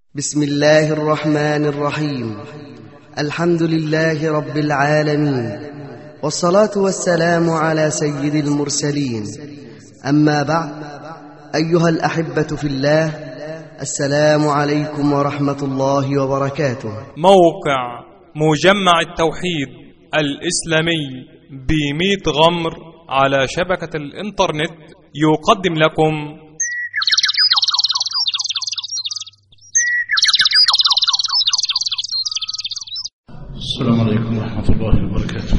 بسم الله الرحمن الرحيم الحمد لله رب العالمين والصلاة والسلام على سيد المرسلين أما بعد أيها الأحبة في الله السلام عليكم ورحمة الله وبركاته موقع مجمع التوحيد الإسلامي بميت غمر على شبكة الإنترنت يقدم لكم السلام عليكم ورحمة الله وبركاته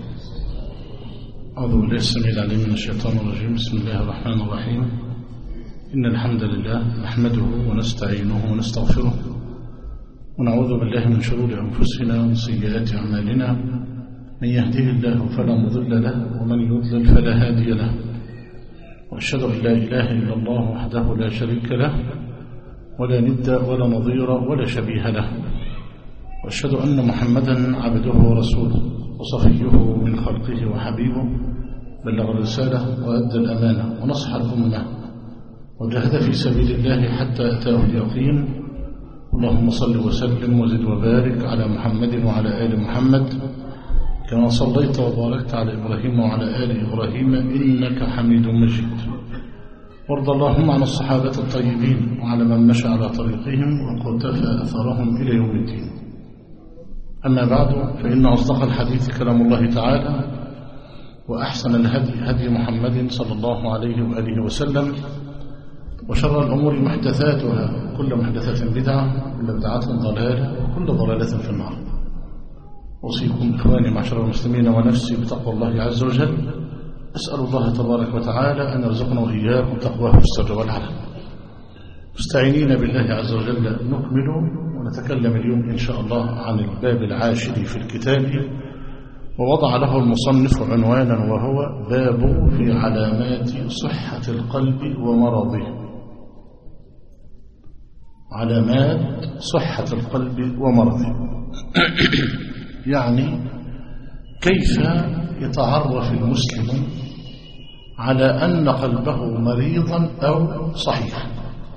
أعوذ بالله السميع العليم من الشيطان الرجيم بسم الله الرحمن الرحيم إن الحمد لله نحمده ونستعينه ونستغفره ونعوذ بالله من شرور أنفسنا ومن سيئات أعمالنا من يهده الله فلا مضل له ومن يضلل فلا هادي له وأشهد أن لا إله إلا الله وحده لا شريك له ولا ند ولا نظير ولا شبيه له واشهد ان محمدا عبده ورسوله وصفيه من خلقه وحبيبه بلغ الرساله وادى الامانه ونصح الامه وجاهد في سبيل الله حتى اتاه اليقين اللهم صل وسلم وزد وبارك على محمد وعلى ال محمد كما صليت وباركت على ابراهيم وعلى ال ابراهيم انك حميد مجيد وارض اللهم عن الصحابه الطيبين وعلى من مشى على طريقهم وقتفى اثرهم الى يوم الدين أما بعد فإن أصدق الحديث كلام الله تعالى وأحسن الهدي هدي محمد صلى الله عليه وآله وسلم وشر الأمور محدثاتها كل محدثة بدعة وكل بدعة ضلالة وكل ضلالة في النار أوصيكم إخواني معشر المسلمين ونفسي بتقوى الله عز وجل أسأل الله تبارك وتعالى أن يرزقنا وإياكم تقواه في السر والعلن مستعينين بالله عز وجل نكمل ونتكلم اليوم إن شاء الله عن الباب العاشر في الكتاب ووضع له المصنف عنوانا وهو باب في علامات صحة القلب ومرضه علامات صحة القلب ومرضه يعني كيف يتعرف المسلم على أن قلبه مريضا أو صحيحا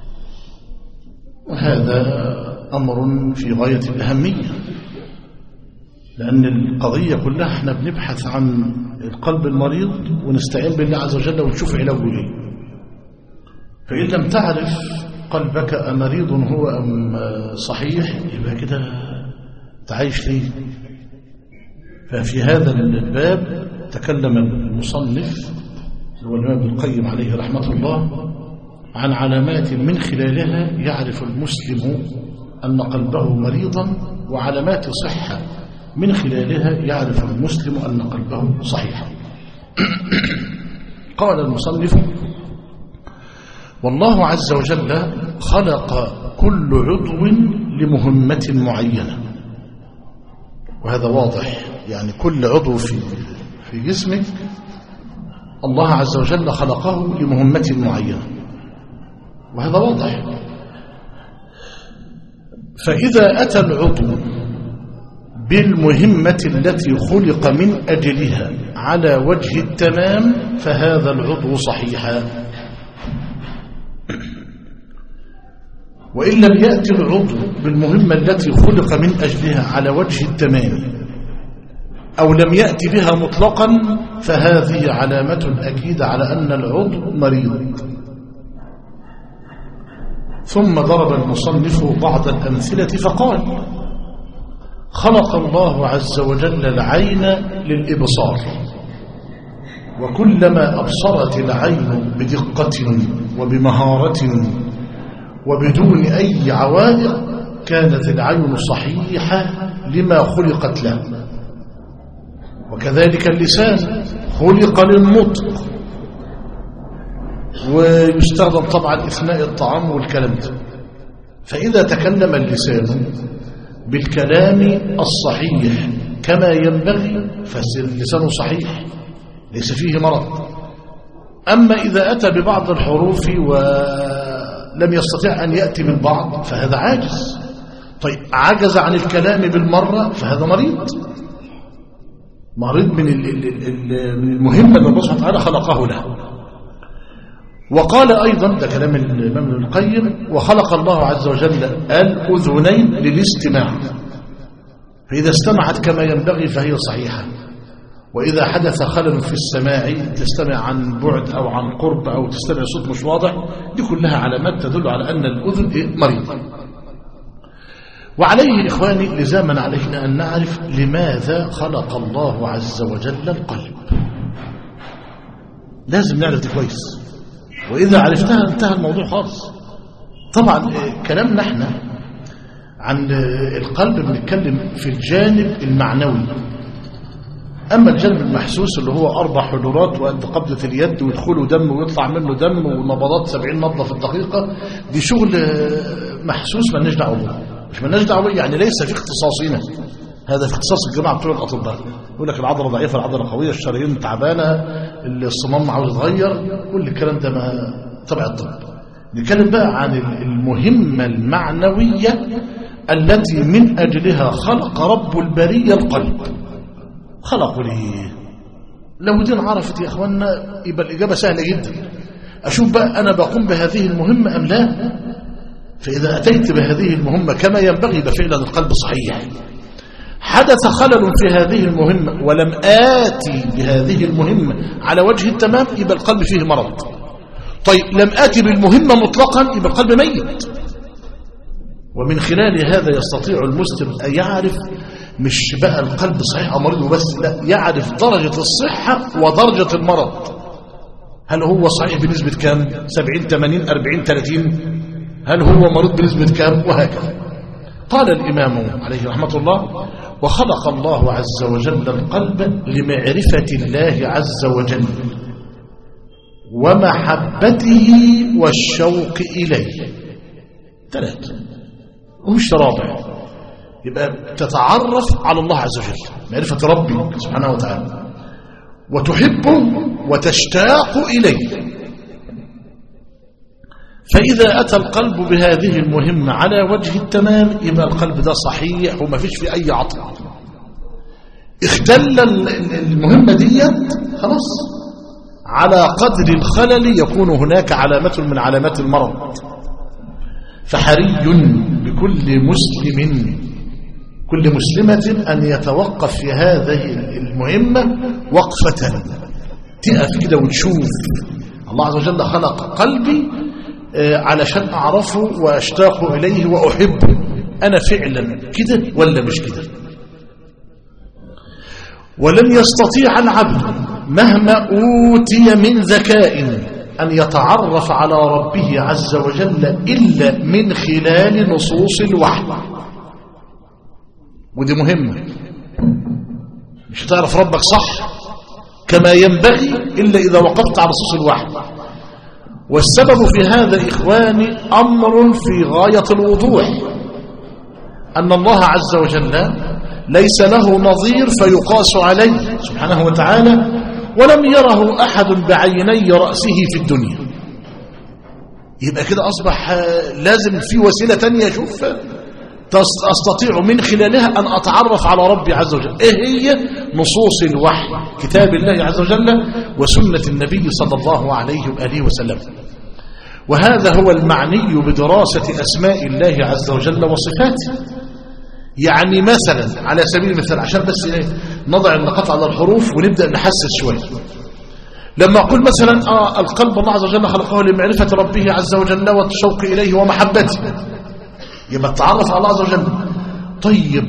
وهذا أمر في غاية الأهمية لأن القضية كلها احنا بنبحث عن القلب المريض ونستعين بالله عز وجل ونشوف علاجه ايه فإن لم تعرف قلبك أمريض هو أم صحيح يبقى كده تعيش ليه ففي هذا الباب تكلم المصنف هو الإمام ابن القيم عليه رحمة الله عن علامات من خلالها يعرف المسلم أن قلبه مريضا وعلامات صحة من خلالها يعرف المسلم أن قلبه صحيحا قال المصنف والله عز وجل خلق كل عضو لمهمة معينة وهذا واضح يعني كل عضو في في جسمك الله عز وجل خلقه لمهمة معينة وهذا واضح فإذا أتى العضو بالمهمة التي خلق من أجلها على وجه التمام فهذا العضو صحيحا وإن لم يأتي العضو بالمهمة التي خلق من أجلها على وجه التمام أو لم يأتي بها مطلقا فهذه علامة أكيدة على أن العضو مريض ثم ضرب المصنف بعض الأمثلة فقال خلق الله عز وجل العين للإبصار وكلما أبصرت العين بدقة وبمهارة وبدون أي عوائق كانت العين صحيحة لما خلقت له وكذلك اللسان خلق للنطق ويستخدم طبعا إثناء الطعام والكلام ده فإذا تكلم اللسان بالكلام الصحيح كما ينبغي فاللسان صحيح ليس فيه مرض أما إذا أتى ببعض الحروف ولم يستطيع أن يأتي من بعض فهذا عاجز طيب عجز عن الكلام بالمرة فهذا مريض مريض من من المهمة اللي الله سبحانه وتعالى خلقه له وقال أيضا ده كلام الإمام ابن القيم وخلق الله عز وجل الأذنين للاستماع فإذا استمعت كما ينبغي فهي صحيحة وإذا حدث خلل في السماع تستمع عن بعد أو عن قرب أو تستمع صوت مش واضح دي كلها علامات تدل على أن الأذن إيه؟ مريضة وعليه إخواني لزاما علينا أن نعرف لماذا خلق الله عز وجل القلب لازم نعرف دي كويس وإذا عرفتها انتهى الموضوع خالص طبعا آه، كلامنا احنا عن آه، القلب بنتكلم في الجانب المعنوي أما الجانب المحسوس اللي هو أربع حجرات وقد قبضة اليد ويدخله دم ويطلع منه دم ونبضات سبعين نبضة في الدقيقة دي شغل آه، محسوس مالناش دعوه به مش مالناش دعوه به يعني ليس في اختصاصنا هذا في اختصاص الجماعة بتوع الأطباء يقول لك العضلة ضعيفة العضلة قوية الشرايين تعبانة الصمام عاوز يتغير كل الكلام ده ما تبع الطب نتكلم بقى عن المهمة المعنوية التي من أجلها خلق رب البرية القلب خلقوا ليه لو دين عرفت يا اخوانا يبقى الاجابه سهله جدا اشوف بقى انا بقوم بهذه المهمه ام لا فاذا اتيت بهذه المهمه كما ينبغي يبقى فعلا القلب صحيح حدث خلل في هذه المهمه ولم اتي بهذه المهمه على وجه التمام يبقى القلب فيه مرض طيب لم اتي بالمهمه مطلقا يبقى القلب ميت ومن خلال هذا يستطيع المسلم أن يعرف مش بقى القلب صحيح أو مريض وبس لا يعرف درجة الصحة ودرجة المرض هل هو صحيح بنسبة كام 70 80 40 30 هل هو مريض بنسبة كام وهكذا قال الإمام عليه رحمة الله وخلق الله عز وجل القلب لمعرفة الله عز وجل ومحبته والشوق إليه ثلاثة ومش رابع يبقى تتعرف على الله عز وجل معرفة ربي سبحانه وتعالى وتحبه وتشتاق إليه فإذا أتى القلب بهذه المهمة على وجه التمام يبقى القلب ده صحيح وما فيش فيه أي عطل اختل المهمة دي خلاص على قدر الخلل يكون هناك علامة من علامات المرض فحري بكل مسلم كل مسلمة أن يتوقف في هذه المهمة وقفة تقف كده وتشوف الله عز وجل خلق قلبي علشان أعرفه وأشتاق إليه وأحبه أنا فعلا كده ولا مش كده ولن يستطيع العبد مهما أوتي من ذكاء أن يتعرف على ربه عز وجل إلا من خلال نصوص الوحي ودي مهمة مش هتعرف ربك صح كما ينبغي إلا إذا وقفت على نصوص الوحي والسبب في هذا إخواني أمر في غاية الوضوح أن الله عز وجل ليس له نظير فيقاس عليه سبحانه وتعالى ولم يره أحد بعيني رأسه في الدنيا يبقى كده أصبح لازم في وسيلة تانية أشوف أستطيع من خلالها أن أتعرف على ربي عز وجل إيه هي نصوص الوحي كتاب الله عز وجل وسنة النبي صلى الله عليه وآله وسلم وهذا هو المعني بدراسة أسماء الله عز وجل وصفاته يعني مثلا على سبيل المثال عشان بس إيه نضع النقاط على الحروف ونبدأ نحسس شوية لما أقول مثلا آه القلب الله عز وجل خلقه لمعرفة ربه عز وجل والشوق إليه ومحبته يبقى التعرف على الله عز وجل طيب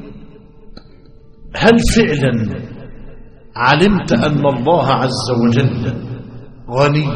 هل فعلا علمت أن الله عز وجل غني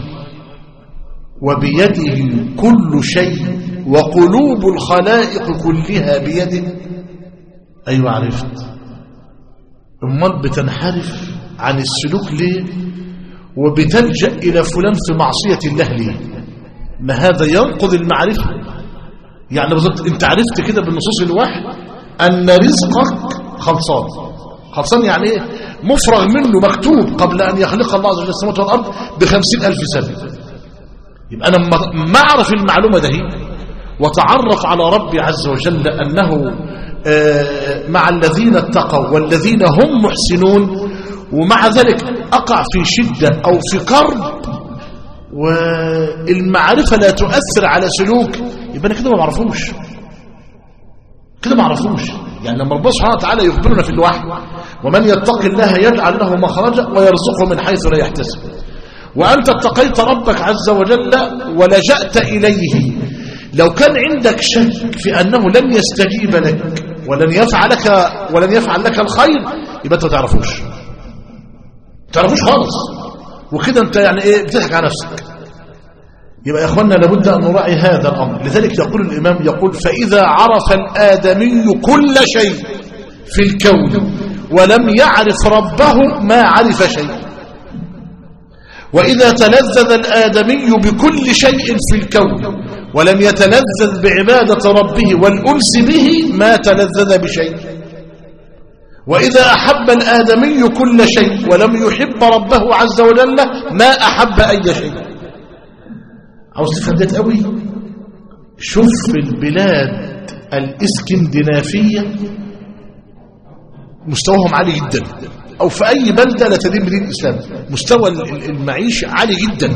وبيده كل شيء وقلوب الخلائق كلها بيده أيوة عرفت امال بتنحرف عن السلوك ليه وبتلجأ إلى فلان في معصية الله ليه ما هذا ينقض المعرفة يعني بالظبط انت عرفت كده بالنصوص الوحي أن رزقك خلصان خلصان يعني ايه مفرغ منه مكتوب قبل أن يخلق الله عز وجل السماوات والأرض بخمسين ألف سنة يبقى أنا ما أعرف المعلومة ده وتعرف على ربي عز وجل أنه مع الذين اتقوا والذين هم محسنون ومع ذلك أقع في شدة أو في كرب والمعرفة لا تؤثر على سلوك يبقى أنا كده ما بعرفوش كده ما عرفوش يعني لما ربنا سبحانه وتعالى يخبرنا في الوحي ومن يتق الله يجعل له مخرجا ويرزقه من حيث لا يحتسب وأنت اتقيت ربك عز وجل ولجأت إليه لو كان عندك شك في أنه لن يستجيب لك ولن يفعل لك ولن يفعل لك الخير يبقى أنت ما تعرفوش ما تعرفوش خالص وكده أنت يعني إيه بتضحك على نفسك يبقى يا اخوانا لابد ان نراعي هذا الامر لذلك يقول الامام يقول فاذا عرف الادمي كل شيء في الكون ولم يعرف ربه ما عرف شيء واذا تلذذ الادمي بكل شيء في الكون ولم يتلذذ بعباده ربه والانس به ما تلذذ بشيء واذا احب الادمي كل شيء ولم يحب ربه عز وجل ما احب اي شيء عاوز تفهم ده قوي شوف البلاد الاسكندنافية مستواهم عالي جدا او في اي بلدة لا تدين بدين الاسلام مستوى المعيشة عالي جدا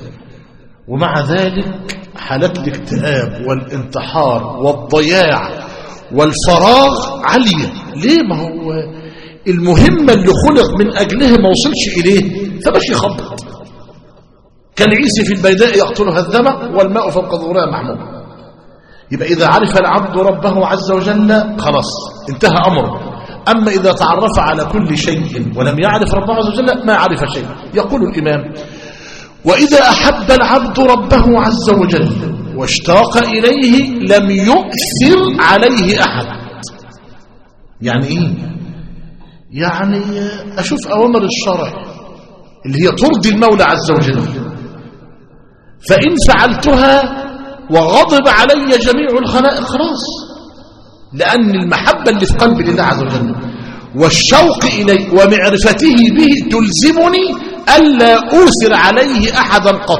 ومع ذلك حالات الاكتئاب والانتحار والضياع والفراغ عالية ليه ما هو المهمة اللي خلق من اجلها ما وصلش اليه فماشي يخبط كالعيس في البيداء يقتلها الذمة والماء فوق ظهورها محمود يبقى إذا عرف العبد ربه عز وجل خلاص انتهى أمره أما إذا تعرف على كل شيء ولم يعرف ربه عز وجل ما عرف شيء يقول الإمام وإذا أحب العبد ربه عز وجل واشتاق إليه لم يؤثر عليه أحد يعني إيه يعني أشوف أوامر الشرع اللي هي ترضي المولى عز وجل فإن فعلتها وغضب علي جميع الخلائق خلاص لأن المحبة اللي في قلبي لله عز وجل والشوق إليه ومعرفته به تلزمني ألا أوثر عليه أحدا قط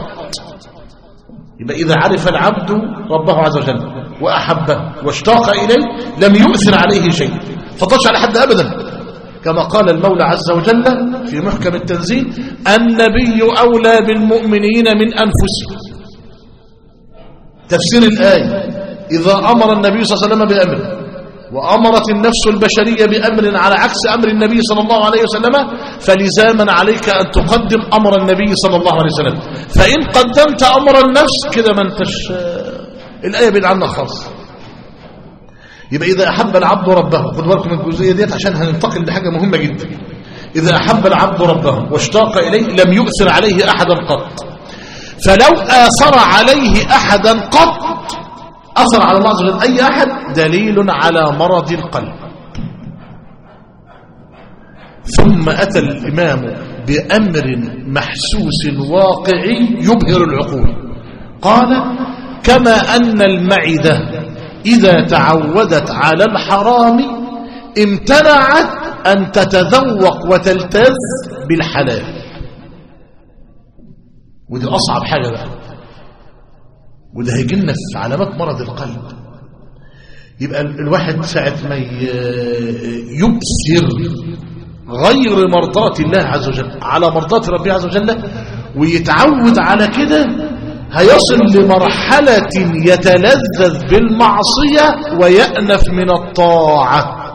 يبقى إذا عرف العبد ربه عز وجل وأحبه واشتاق إليه لم يؤثر عليه شيء فطش على حد أبدا كما قال المولى عز وجل في محكم التنزيل النبي أولى بالمؤمنين من أنفسهم تفسير الآية إذا أمر النبي صلى الله عليه وسلم بأمر وأمرت النفس البشرية بأمر على عكس أمر النبي صلى الله عليه وسلم فلزاما عليك أن تقدم أمر النبي صلى الله عليه وسلم فإن قدمت أمر النفس كده ما انتش الآية بعيد عنك خالص يبقى إذا أحب العبد ربه خد بالكم من الجزئية ديت عشان هننتقل لحاجة مهمة جدا إذا أحب العبد ربه واشتاق إليه لم يؤثر عليه أحدا قط فلو آثر عليه أحدا قط أثر على الله عز وجل أي أحد دليل على مرض القلب ثم أتى الإمام بأمر محسوس واقعي يبهر العقول قال كما أن المعدة إذا تعودت على الحرام امتنعت أن تتذوق وتلتذ بالحلال ودي أصعب حاجة بقى وده هيجي لنا في علامات مرض القلب يبقى الواحد ساعة ما يبصر غير مرضاة الله عز وجل على مرضاة ربه عز وجل ويتعود على كده هيصل لمرحلة يتلذذ بالمعصية ويأنف من الطاعة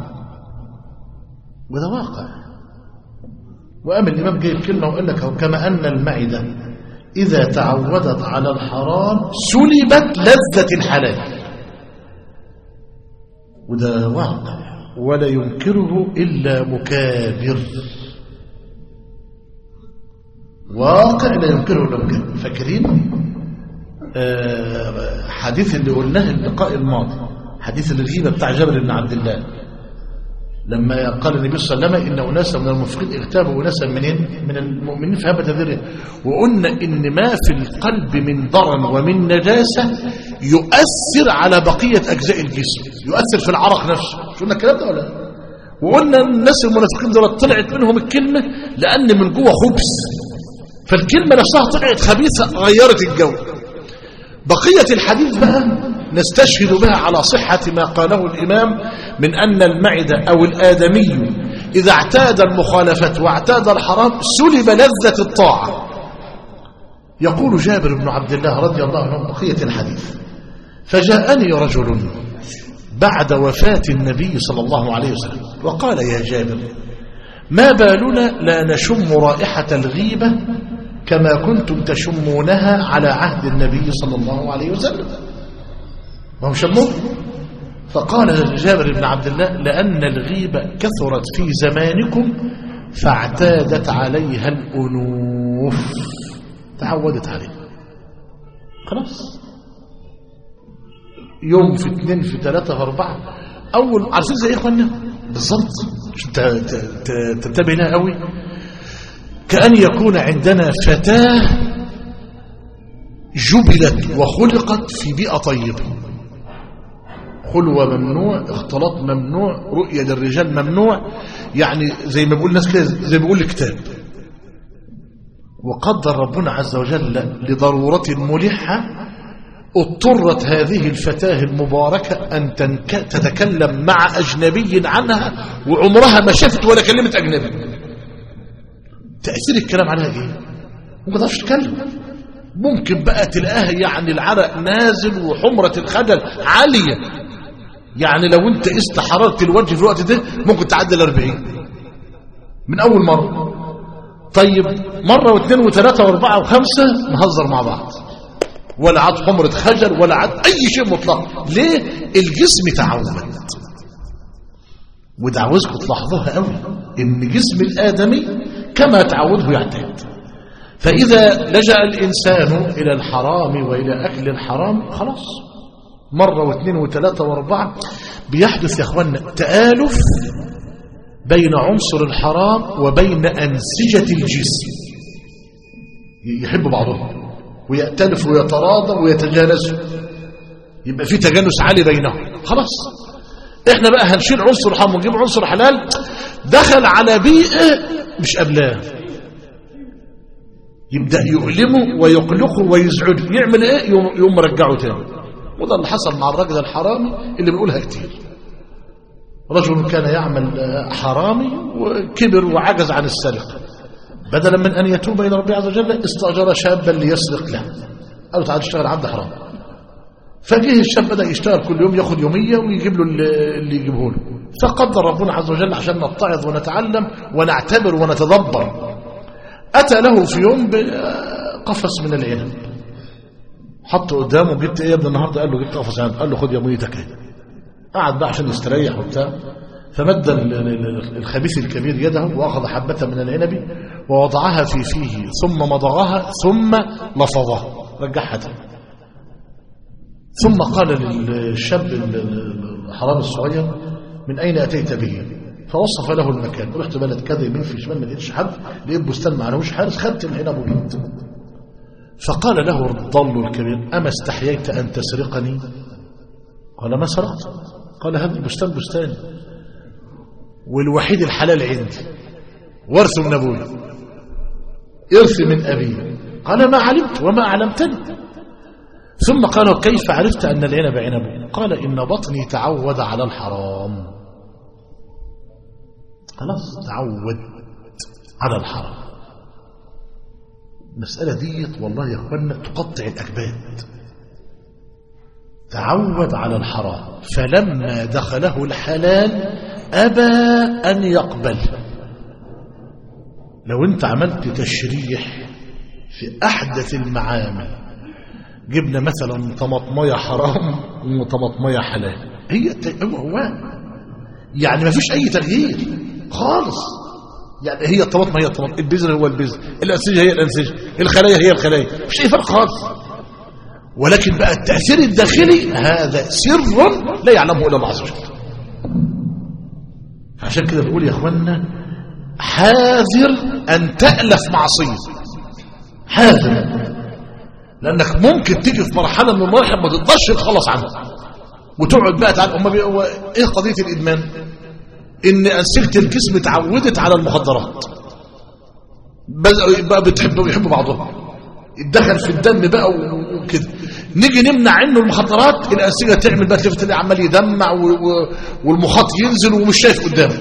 وده واقع وقام الإمام جايب كلمة وقال لك كما أن المعدة إذا تعودت على الحرام سلبت لذة الحلال وده واقع ولا ينكره إلا مكابر واقع لا ينكره إلا مكابر فاكرين آه حديث اللي قلناه اللقاء الماضي حديث الغيبة بتاع جابر بن عبد الله لما قال النبي صلى الله عليه وسلم إن أناسا من المنافقين اغتابوا أناسا من من المؤمنين في هبة ذره وقلنا إن ما في القلب من ضرن ومن نجاسة يؤثر على بقية أجزاء الجسم يؤثر في العرق نفسه شو قلنا الكلام ده ولا وقلنا الناس المنافقين دول طلعت منهم الكلمة لأن من جوه خبث فالكلمة نفسها طلعت خبيثة غيرت الجو بقية الحديث بقى نستشهد بها على صحة ما قاله الإمام من أن المعدة أو الآدمي إذا اعتاد المخالفة واعتاد الحرام سلب لذة الطاعة يقول جابر بن عبد الله رضي الله عنه بقية الحديث فجاءني رجل بعد وفاة النبي صلى الله عليه وسلم وقال يا جابر ما بالنا لا نشم رائحة الغيبة كما كنتم تشمونها على عهد النبي صلى الله عليه وسلم ما هو شموه فقال جابر بن عبد الله لأن الغيبة كثرت في زمانكم فاعتادت عليها الأنوف تعودت عليها خلاص يوم في اثنين في ثلاثة في أربعة أول عارفين زي إيه يا إخوانا بالظبط عشان ت- ت- ت- تنتبه لها قوي كأن يكون عندنا فتاة جبلت وخلقت في بيئة طيبة خلوة ممنوع اختلاط ممنوع رؤية للرجال ممنوع يعني زي ما بيقول ناس كده زي ما بيقول الكتاب وقدر ربنا عز وجل لضرورة ملحة اضطرت هذه الفتاة المباركة أن تنك... تتكلم مع أجنبي عنها وعمرها ما شافت ولا كلمة أجنبي تأثير الكلام عليها إيه؟ ممكن تعرفش تتكلم ممكن بقى تلاقاها يعني العرق نازل وحمرة الخجل عالية يعني لو انت قست حرارة الوجه في الوقت ده ممكن تعدي الأربعين من أول مرة طيب مرة واثنين وثلاثة واربعة وخمسة نهزر مع بعض ولا عاد حمرة خجل ولا عاد أي شيء مطلق ليه الجسم تعود وده عاوزكم تلاحظوها قوي ان جسم الآدمي كما تعوده يعتاد فإذا لجأ الإنسان إلى الحرام وإلى أكل الحرام خلاص مرة واثنين وثلاثة واربعة بيحدث يا أخوانا تآلف بين عنصر الحرام وبين أنسجة الجسم يحب بعضهم ويأتلف ويتراضى ويتجانسوا يبقى في تجانس عالي بينهم خلاص احنا بقى هنشيل عنصر حرام ونجيب عنصر حلال دخل على بيئة مش قبلاه يبدأ يؤلمه ويقلقه ويزعجه يعمل ايه يوم, يوم مرجعه تاني وده اللي حصل مع الراجل الحرامي اللي بنقولها كتير رجل كان يعمل حرامي وكبر وعجز عن السرقة بدلا من أن يتوب إلى ربه عز وجل استأجر شابا ليسرق له قالوا تعال اشتغل عبد حرام فجه الشاب بدأ يشتغل كل يوم ياخد يومية ويجيب له اللي يجيبه له فقدر ربنا عز وجل عشان نتعظ ونتعلم ونعتبر ونتدبر أتى له في يوم بقفص من العنب حطه قدامه جبت ايه يا ابن النهارده قال له جبت قفص عنب قال له خد يا ميتك اهي قعد بقى عشان يستريح وبتاع فمد الخبيث الكبير يده واخذ حبه من العنب ووضعها في فيه ثم مضغها ثم لفظها رجعها تاني ثم قال للشاب الحرام الصغير من اين اتيت به فوصف له المكان رحت بلد كذا يمين في شمال ما لقيتش حد لقيت بستان ما عليهوش حارس خدت العنب وجيت فقال له الضل الكبير أما استحييت أن تسرقني قال ما سرقت قال هذا البستان بستاني والوحيد الحلال عندي ورث من أبوي إرث من أبي قال ما علمت وما أعلمتني ثم قال كيف عرفت أن العنب عنب قال إن بطني تعود على الحرام خلاص تعود على الحرام المسألة ديت والله يا أخوانا تقطع الأكباد تعود على الحرام فلما دخله الحلال أبى أن يقبل لو أنت عملت تشريح في أحدث المعامل جبنا مثلا طماطمية حرام وطماطمية حلال هي هو هو يعني ما فيش أي تغيير خالص يعني هي الطماطم هي الطماطم البذر هو البذر الأنسجة هي الأنسجة الخلايا هي الخلايا مش أي فرق خالص ولكن بقى التأثير الداخلي هذا سر لا يعلمه إلا الله عز وجل عشان كده بقول يا أخوانا حاذر أن تألف معصية حاذر لأنك ممكن تيجي في مرحلة من المراحل ما تقدرش تخلص عنها وتقعد بقى تعال أما إيه قضية الإدمان ان أنسجة الجسم اتعودت على المخدرات بقى بتحب ويحبوا بعضهم اتدخل في الدم بقى وكده نيجي نمنع عنه المخدرات الأنسجة تعمل بقى تلفت اللي عمال يدمع والمخاط ينزل ومش شايف قدامه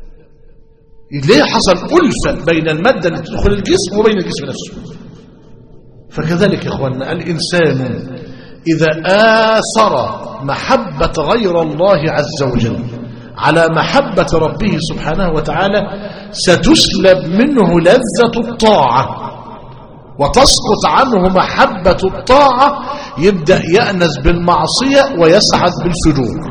ليه حصل ألفة بين المادة اللي تدخل الجسم وبين الجسم نفسه فكذلك يا إخواننا الإنسان إذا آثر محبة غير الله عز وجل على محبة ربه سبحانه وتعالى ستسلب منه لذة الطاعة وتسقط عنه محبة الطاعة يبدأ يأنس بالمعصية ويسعد بالفجور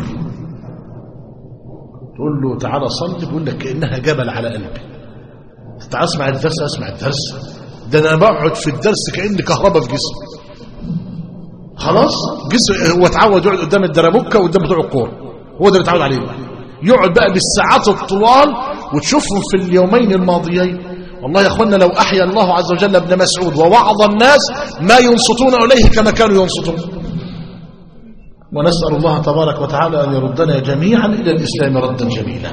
تقول له تعالى صلي بيقول لك كأنها جبل على قلبي تعالى اسمع الدرس اسمع الدرس ده انا بقعد في الدرس كأن كهرباء في جسمي خلاص جسم هو اتعود يقعد قدام الدرابوكة وقدام بتوع الكوره هو ده اللي اتعود عليه يقعد بقى بالساعات الطوال وتشوفهم في اليومين الماضيين والله يا اخوانا لو احيا الله عز وجل ابن مسعود ووعظ الناس ما ينصتون اليه كما كانوا ينصتون ونسال الله تبارك وتعالى ان يردنا جميعا الى الاسلام ردا جميلا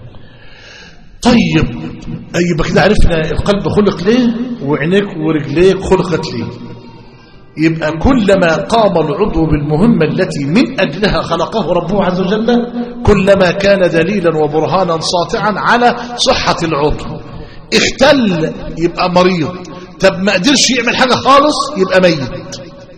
طيب يبقى كده عرفنا القلب خلق ليه وعينيك ورجليك خلقت ليه يبقى كلما قام العضو بالمهمة التي من أجلها خلقه ربه عز وجل كلما كان دليلا وبرهانا ساطعا على صحة العضو اختل يبقى مريض طب ما قدرش يعمل حاجة خالص يبقى ميت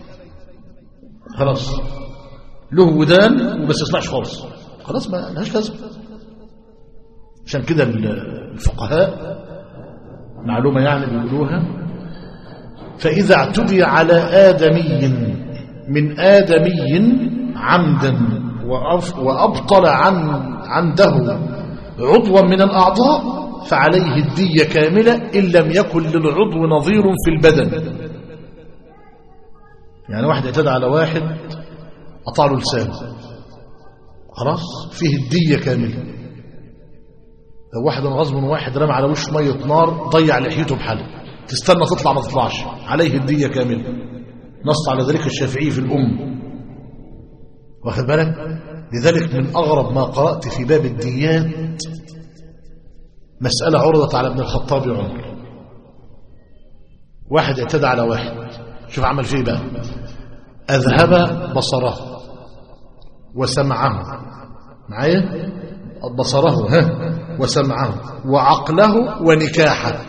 خلاص له ودان وبس يسمعش خالص خلاص ما لهاش لازمه عشان كده الفقهاء معلومة يعني بيقولوها فإذا اعتدي على آدمي من آدمي عمدا وأبطل عن عنده عضوا من الأعضاء فعليه الدية كاملة إن لم يكن للعضو نظير في البدن يعني واحد اعتدى على واحد قطع له لسانه خلاص فيه الدية كاملة لو واحد غصب من واحد رمى على وشه مية نار ضيع لحيته بحاله تستنى تطلع ما تطلعش عليه الدية كاملة نص على ذلك الشافعي في الأم واخد بالك لذلك من أغرب ما قرأت في باب الديات مسألة عرضت على ابن الخطاب عمر واحد اعتدى على واحد شوف عمل فيه بقى أذهب بصره وسمعه معايا بصره ها وسمعه وعقله ونكاحه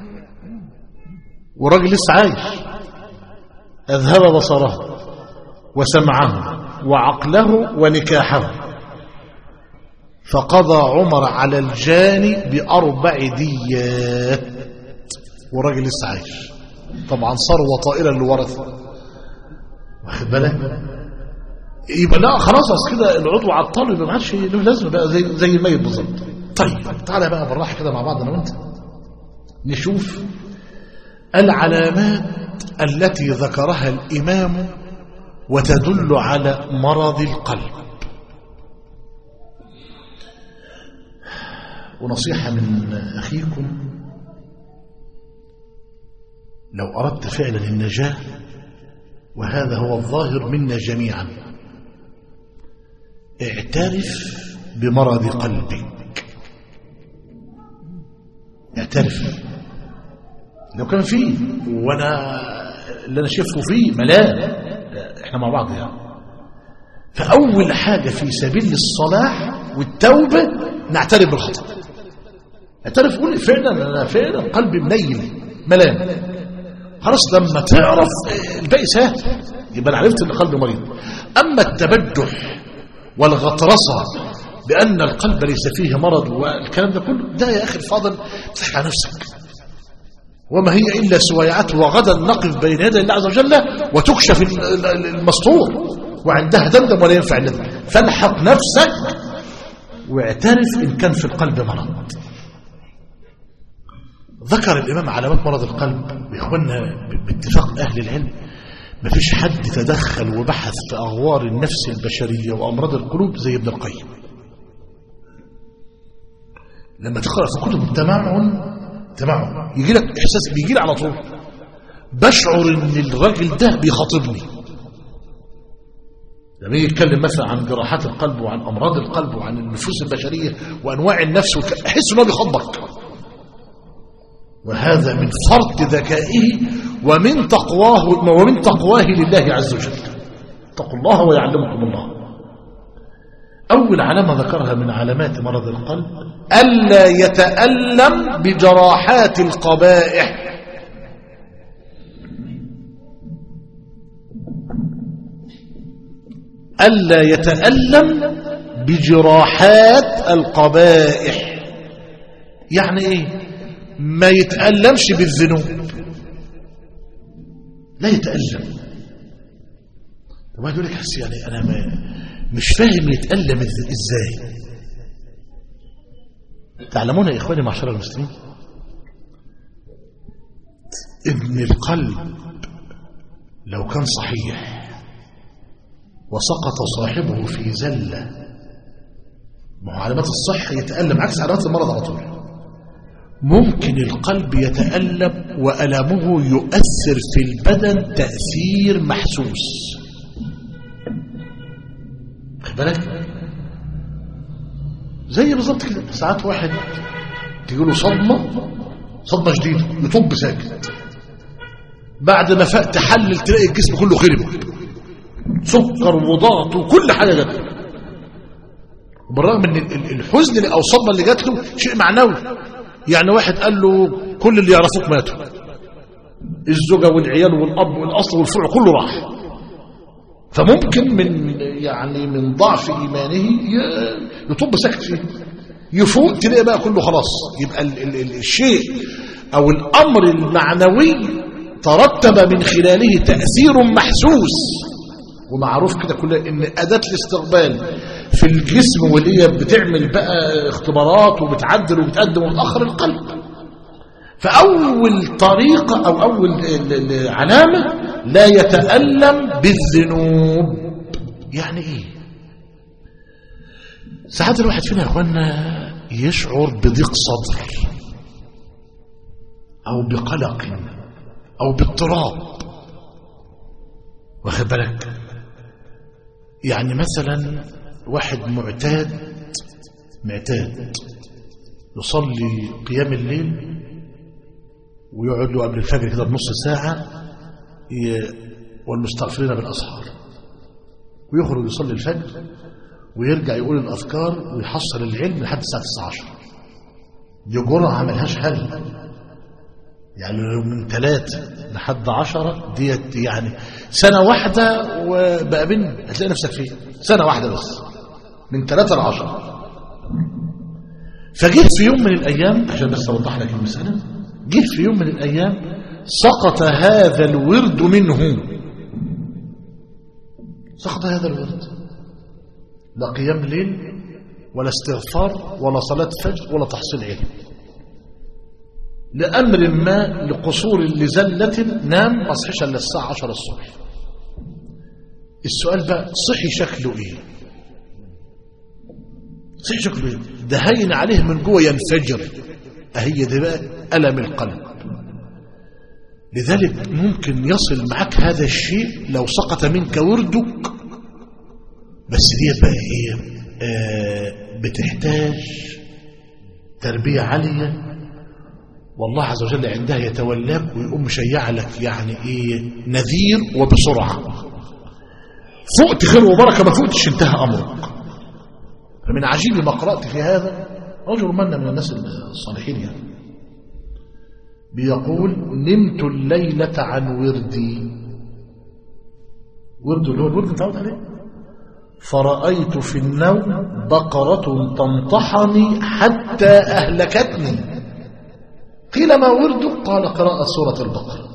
وراجل لسه عايش أذهب بصره وسمعه وعقله ونكاحه فقضى عمر على الجاني بأربع ديات وراجل لسه عايش طبعا ثروة طائلة اللي ورثه واخد بالك يبقى لا خلاص اصل كده العضو عطله يبقى ما عادش له لازمه بقى زي زي الميت بالظبط طيب تعالى بقى بالراحه كده مع بعض انا وانت نشوف العلامات التي ذكرها الامام وتدل على مرض القلب ونصيحه من اخيكم لو اردت فعلا النجاه وهذا هو الظاهر منا جميعا اعترف بمرض قلبك اعترف لو كان فيه وانا اللي انا شايفه فيه ملان احنا مع بعض يعني فاول حاجه في سبيل الصلاح والتوبه نعترف بالخطا اعترف قول فعلا انا فعلا قلبي منيل ملان خلاص لما تعرف الباقي سهل يبقى انا عرفت ان قلبي مريض اما التبجح والغطرسه بان القلب ليس فيه مرض والكلام ده كله ده يا اخي الفاضل تضحك على نفسك وما هي الا سويعات وغدا نقف بين يدي الله عز وجل وتكشف المستور وعندها دندم ولا ينفع الندم فالحق نفسك واعترف ان كان في القلب مرض ذكر الإمام علامات مرض القلب وإخواننا باتفاق أهل العلم ما فيش حد تدخل وبحث في أغوار النفس البشرية وأمراض القلوب زي ابن القيم لما تقرأ في كتب التمعن تمعن يجي لك إحساس بيجي لي على طول بشعر إن الراجل ده بيخاطبني لما يجي يتكلم مثلا عن جراحات القلب وعن أمراض القلب وعن النفوس البشرية وأنواع النفس أحس إنه بيخاطبك وهذا من فرط ذكائه ومن تقواه ومن تقواه لله عز وجل اتقوا الله ويعلمكم الله أول علامة ذكرها من علامات مرض القلب ألا يتألم بجراحات القبائح ألا يتألم بجراحات القبائح يعني ايه ما يتألمش بالذنوب لا يتألم واحد يقول لك حس يعني انا ما مش فاهم يتألم إز- ازاي تعلمون يا اخواني معشر المسلمين ان القلب لو كان صحيح وسقط صاحبه في زلة ما هو علامات الصحة يتألم عكس علامات المرض على طول ممكن القلب يتألم وألمه يؤثر في البدن تأثير محسوس خد بالك زي بالظبط كده ساعات واحد تجي له صدمة صدمة شديدة يطب ساكت بعد ما فاق تحلل تلاقي الجسم كله خرب سكر وضغط وكل حاجة جات له وبالرغم ان ال- ال- الحزن اللي- او الصدمة اللي جات له شيء معنوي يعني واحد قال له كل اللي يعرفوك ماتوا الزوجة والعيال والأب والأصل والفرع كله راح فممكن من يعني من ضعف إيمانه ي- يطب سكت فيه يفوق تلاقي بقى كله خلاص يبقى ال ال ال الشيء أو الأمر المعنوي ترتب من خلاله تأثير محسوس ومعروف كده كلها ان اداه الاستقبال في الجسم واللي هي بتعمل بقى اختبارات وبتعدل وبتقدم وتاخر القلب فاول طريقه او اول ال- ال- علامه لا يتالم بالذنوب يعني ايه ساعات الواحد فينا يا اخوانا يشعر بضيق صدر او بقلق او باضطراب واخد بالك يعني مثلا واحد معتاد معتاد يصلي قيام الليل ويقعد له قبل الفجر كده بنص ساعة ي- والمستغفرين بالأسحار ويخرج يصلي الفجر ويرجع يقول الأذكار ويحصل العلم لحد الساعة 19 دي جرعة ملهاش حل يعني لو من ثلاثة لحد عشرة ديت يعني سنة واحدة وبقى بين هتلاقي نفسك فيه سنة واحدة بس من ثلاثة لعشرة فجيت في يوم من الأيام عشان بس أوضح لك المسألة جيت في يوم من الأيام سقط هذا الورد منه سقط هذا الورد لا قيام ليل ولا استغفار ولا صلاة فجر ولا تحصيل علم لأمر ما لقصور لزلة نام ما صحيش إلا الساعة 10 الصبح السؤال بقى صحي شكله إيه صحي شكله إيه ده هين عليه من جوه ينفجر أهي دي بقى ألم القلب لذلك ممكن يصل معك هذا الشيء لو سقط منك وردك بس دي بقى ايه آه بتحتاج تربية عالية والله عز وجل عندها يتولاك ويقوم مشيع لك يعني ايه نذير وبسرعة فقت خير وبركة ما فقتش انتهى أمرك فمن عجيب ما قرأت في هذا رجل منا من الناس الصالحين يعني بيقول نمت الليلة عن وردي ورد اللي هو الورد متعود عليه فرأيت في النوم بقرة تنطحني حتى أهلكتني قيل ما ورد قال قراءة سورة البقرة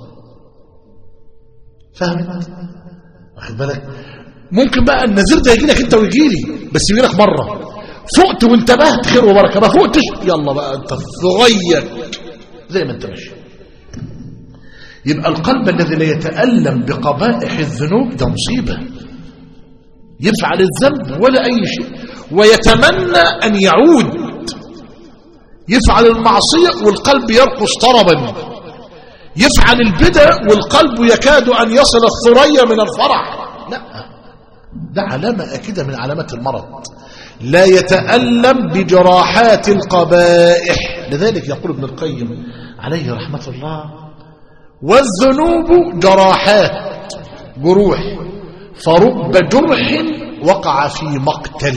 فهمت واخد بالك ممكن بقى النذير ده يجي لك انت ويجي لي بس يجي لك مره فقت وانتبهت خير وبركه ما فقتش يلا بقى انت تغير زي ما انت ماشي يبقى القلب الذي لا يتألم بقبائح الذنوب ده مصيبة يفعل الذنب ولا أي شيء ويتمنى أن يعود يفعل المعصية والقلب يرقص طربا يفعل البدع والقلب يكاد أن يصل الثريا من الفرح لا ده علامة أكيدة من علامات المرض لا يتألم بجراحات القبائح لذلك يقول ابن القيم عليه رحمة الله والذنوب جراحات جروح فرب جرح وقع في مقتل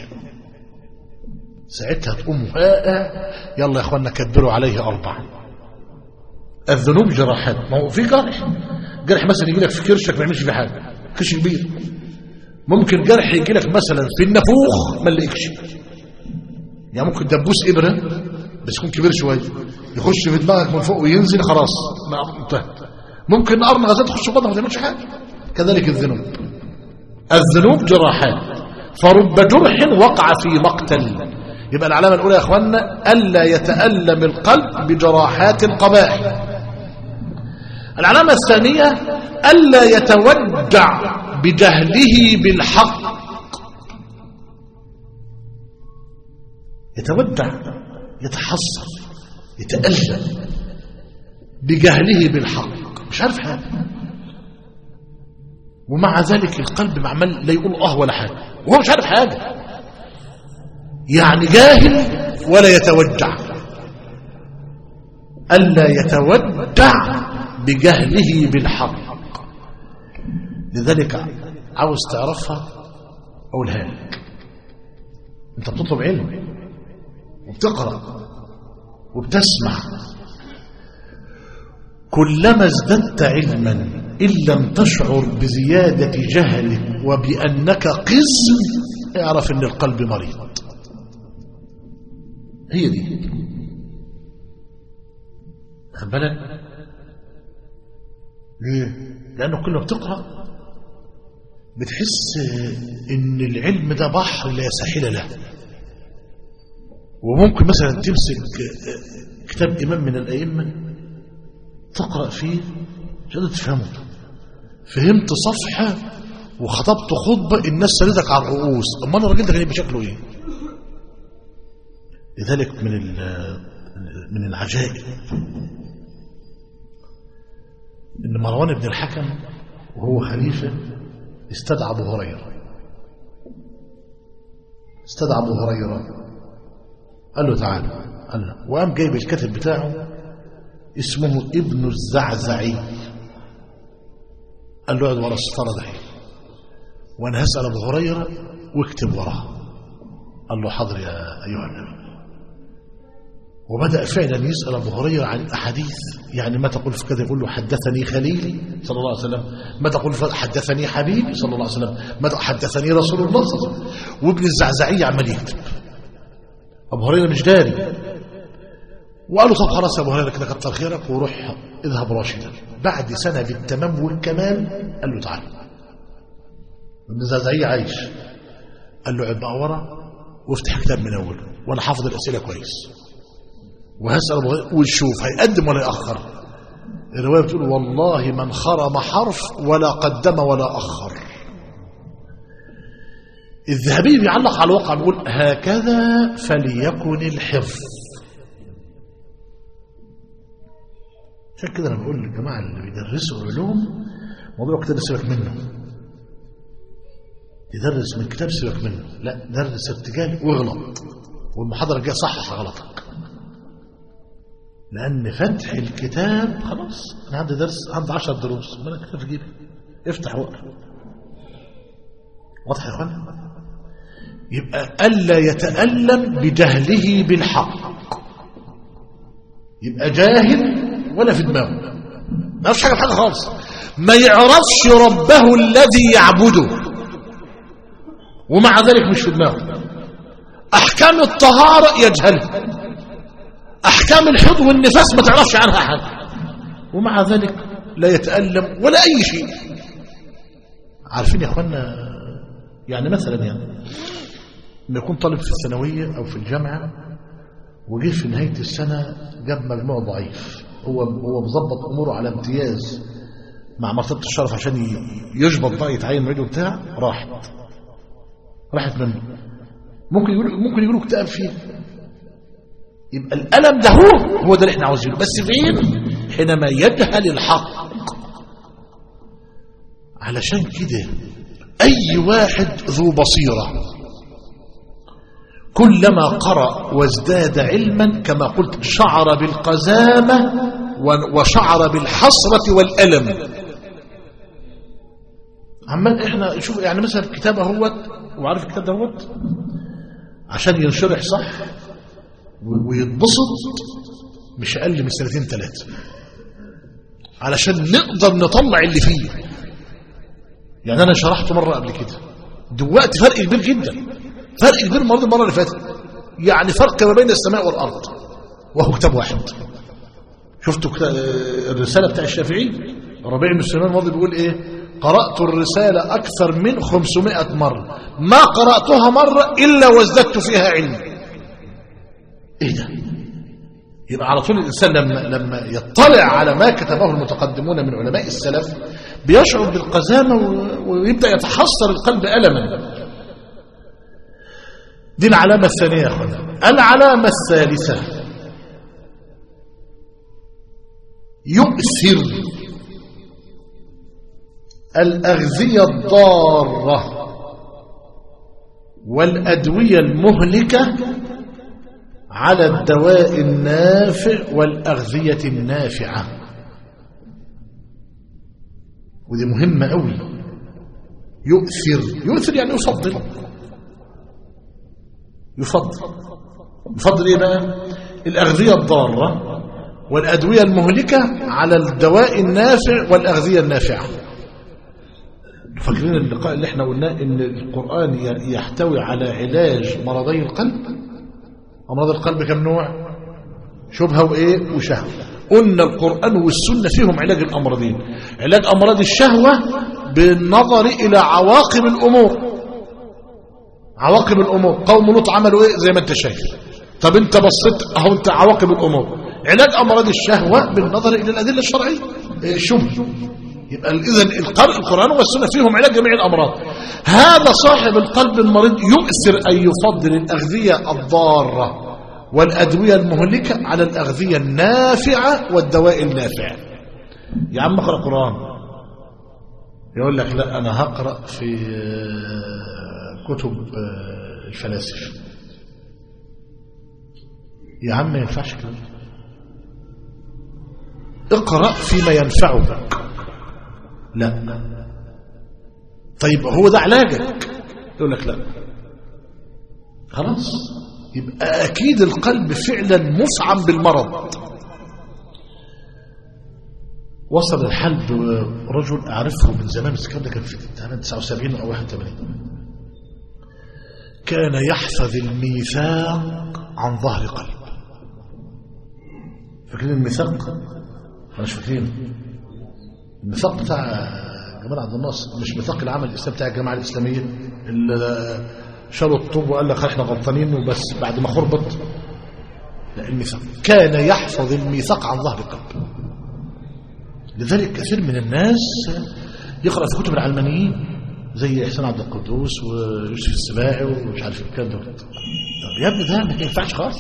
ساعتها تقوم هاء يلا يا اخوانا كبروا عليه أربعة الذنوب جراحات ما هو في جرح جرح مثلا يجي لك في كرشك ما يعملش فيه حاجة كرش كبير ممكن جرح يجي لك مثلا في النافوخ ما نلاقيكش يعني ممكن دبوس ابره بس يكون كبير شويه يخش في دماغك من فوق وينزل خلاص ما انتهى ممكن نار غازات تخش في بطنك ما تعملش حاجه كذلك الذنوب الذنوب جراحات فرب جرح وقع في مقتل يبقى العلامه الاولى يا اخوانا الا يتالم القلب بجراحات القبائح العلامه الثانيه الا يتوجع بجهله بالحق يتودع يتحسر يتألم بجهله بالحق مش عارف حاجة ومع ذلك القلب معمل لا يقول اه ولا حاجة وهو مش عارف حاجة يعني جاهل ولا يتوجع ألا يتودع بجهله بالحق لذلك عاوز تعرفها أقولها لك أنت بتطلب علم وبتقرأ وبتسمع كلما ازددت علما إن لم تشعر بزيادة جهلك وبأنك قزم اعرف أن القلب مريض هي دي خد بالك ليه؟ لأنه كل ما بتقرأ بتحس ان العلم ده بحر لا ساحل له وممكن مثلا تمسك كتاب إمام من الأئمة تقرأ فيه مش قادر تفهمه فهمت صفحة وخطبت خطبة الناس سردك على الرؤوس أما أنا الراجل ده كان يبقى شكله إيه لذلك من من العجائب إن مروان بن الحكم وهو خليفة استدعى أبو هريرة استدعى أبو هريرة قال له تعالى قال له وقام جايب الكاتب بتاعه اسمه ابن الزعزعي قال له اقعد ورا الستاره ده وانا هسال ابو هريره واكتب وراه قال له حاضر يا ايها النبي وبدا فعلا يسال ابو هريره عن الاحاديث يعني ما تقول في كذا يقول له حدثني خليلي صلى الله عليه وسلم ما تقول حدثني حبيبي صلى الله عليه وسلم ما حدثني رسول الله صلى الله عليه وسلم وابن الزعزعي عمال يكتب أبو هريرة مش داري وقال له طب خلاص يا أبو هريرة كده كتر خيرك وروح اذهب راشدا بعد سنة بالتمام والكمال قال له تعالى ابن زعزعي عايش قال له عد بقى ورا وافتح كتاب من أوله وأنا حافظ الأسئلة كويس وهسأل أبو هريرة وشوف هيقدم ولا يأخر الرواية بتقول والله من خرم حرف ولا قدم ولا أخر الذهبي بيعلق على الواقع بيقول هكذا فليكن الحفظ عشان كده انا بقول للجماعه اللي بيدرسوا علوم موضوع كتاب سيبك منه تدرس من كتاب سيبك منه لا درس ارتجال واغلط والمحاضره الجايه صحح غلطك لان فتح الكتاب خلاص انا عندي درس عندي 10 دروس ما انا كتاب في جيبي افتح واقرا واضح يا اخوانا يبقى ألا يتألم بجهله بالحق يبقى جاهل ولا في دماغه ما يعرفش حاجة بحاجة خالص ما يعرفش ربه الذي يعبده ومع ذلك مش في دماغه أحكام الطهارة يجهلها أحكام الحض والنفاس ما تعرفش عنها حاجة ومع ذلك لا يتألم ولا أي شيء عارفين يا أخوانا يعني مثلا يعني لما يكون طالب في الثانوية أو في الجامعة وجه في نهاية السنة جاب مجموع ضعيف هو هو مظبط أموره على امتياز مع مرتبة الشرف عشان يشبط بقى يتعين معيد وبتاع راحت راحت منه ممكن يقول ممكن يقولوا اكتئاب فيه يبقى الألم ده هو هو ده اللي احنا عاوزينه بس فين حينما يجهل الحق علشان كده أي واحد ذو بصيرة كلما قرأ وازداد علما كما قلت شعر بالقزامة وشعر بالحسرة والألم عمال احنا شوف يعني مثلا الكتاب اهوت وعارف الكتاب دهوت عشان ينشرح صح ويتبسط مش اقل من سنتين ثلاثه علشان نقدر نطلع اللي فيه يعني انا شرحته مره قبل كده دلوقتي فرق كبير جدا فرق كبير من المره اللي فاتت يعني فرق ما بين السماء والارض وهو كتاب واحد شفتوا كتا- الرساله بتاع الشافعي ربيع بن سليمان الماضي بيقول ايه قرات الرساله اكثر من 500 مره ما قراتها مره الا وازددت فيها علما ايه ده يبقى على طول الانسان لما لما يطلع على ما كتبه المتقدمون من علماء السلف بيشعر بالقزامه و- ويبدا يتحسر القلب الما دي العلامه الثانيه يا اخوانا العلامه الثالثه يؤثر الاغذيه الضاره والادويه المهلكه على الدواء النافع والأغذية النافعة ودي مهمة قوي يؤثر يؤثر يعني يفضل يفضل يفضل ايه بقى الأغذية الضارة والأدوية المهلكة على الدواء النافع والأغذية النافعة فاكرين اللقاء اللي احنا قلناه ان القرآن يحتوي على علاج مرضي القلب أمراض القلب كم نوع شبهة وإيه وشهوة قلنا القرآن والسنة فيهم علاج الأمراضين علاج أمراض الشهوة بالنظر إلى عواقب الأمور عواقب الأمور قوم لوط عملوا إيه زي ما أنت شايف طب أنت بصيت أهو أنت عواقب الأمور علاج أمراض الشهوة بالنظر إلى الأدلة الشرعية إيه الشبهة يبقى إذا القرآن والسنة فيهم علاج جميع الأمراض هذا صاحب القلب المريض يؤثر أن يفضل الأغذية الضارة والأدوية المهلكة على الأغذية النافعة والدواء النافع يا عم اقرأ قرآن يقول لك لا أنا هقرأ في كتب الفلاسفة يا عم ما ينفعش كده اقرأ فيما ينفعك لا طيب هو ده علاجك يقول لك لا خلاص يبقى أكيد القلب فعلا مفعم بالمرض وصل الحال برجل أعرفه من زمان بس الكلام ده كان في 79 أو 81 كان يحفظ الميثاق عن ظهر قلب فاكرين الميثاق؟ مش فاكرين الميثاق بتاع جمال عبد الناصر مش ميثاق العمل الاسلامي بتاع الجماعه الاسلاميه اللي شالوا الطوب وقال لك احنا غلطانين وبس بعد ما خربط لا الميثاق كان يحفظ الميثاق عن ظهر قلب لذلك كثير من الناس يقرا في كتب العلمانيين زي احسان عبد القدوس ويوسف السباعي ومش عارف الكلام ده طب يا ابني ده ما ينفعش خالص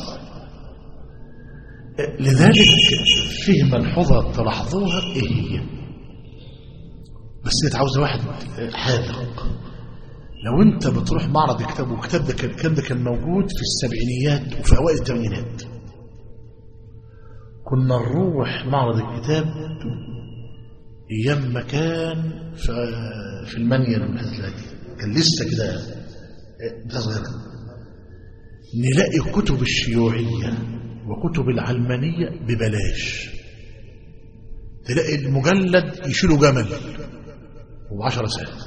لذلك فيه ملحوظه تلاحظوها ايه هي بس هي عاوزه واحد حاذق لو انت بتروح معرض كتاب والكتاب ده كان الكلام ده كان موجود في السبعينيات وفي اوائل الثمانينات كنا نروح معرض الكتاب ايام ما كان في في المانيال والحاجات كان لسه كده ده صغير نلاقي كتب الشيوعيه وكتب العلمانيه ببلاش تلاقي المجلد يشيله جمل وعشرة ساعات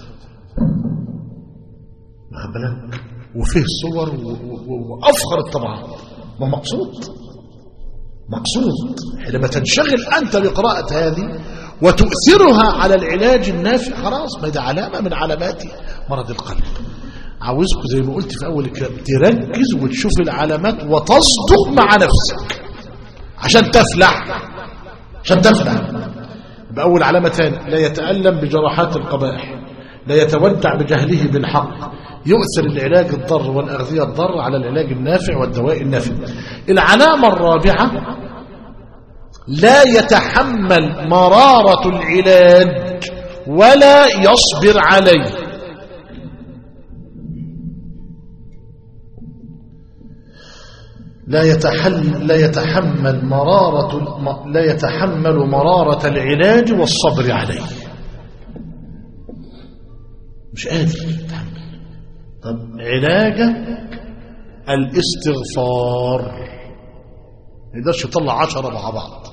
واخد بالك وفيه صور وافخر الطبعات ما مقصود مقصود حينما تنشغل انت بقراءه هذه وتؤثرها على العلاج النافع خلاص ما ده علامه من علامات مرض القلب عاوزكم زي ما قلت في اول الكلام تركز وتشوف العلامات وتصدق مع نفسك عشان تفلح عشان تفلح بأول علامة ثانية لا يتألم بجراحات القبائح لا يتودع بجهله بالحق يؤثر العلاج الضر والأغذية الضر على العلاج النافع والدواء النافع العلامة الرابعة لا يتحمل مرارة العلاج ولا يصبر عليه لا يتحل لا يتحمل مرارة لا يتحمل مرارة العلاج والصبر عليه مش قادر يتحمل طب علاجك الاستغفار ما يقدرش يطلع عشرة مع بعض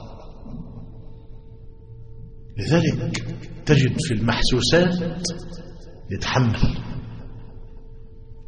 لذلك تجد في المحسوسات يتحمل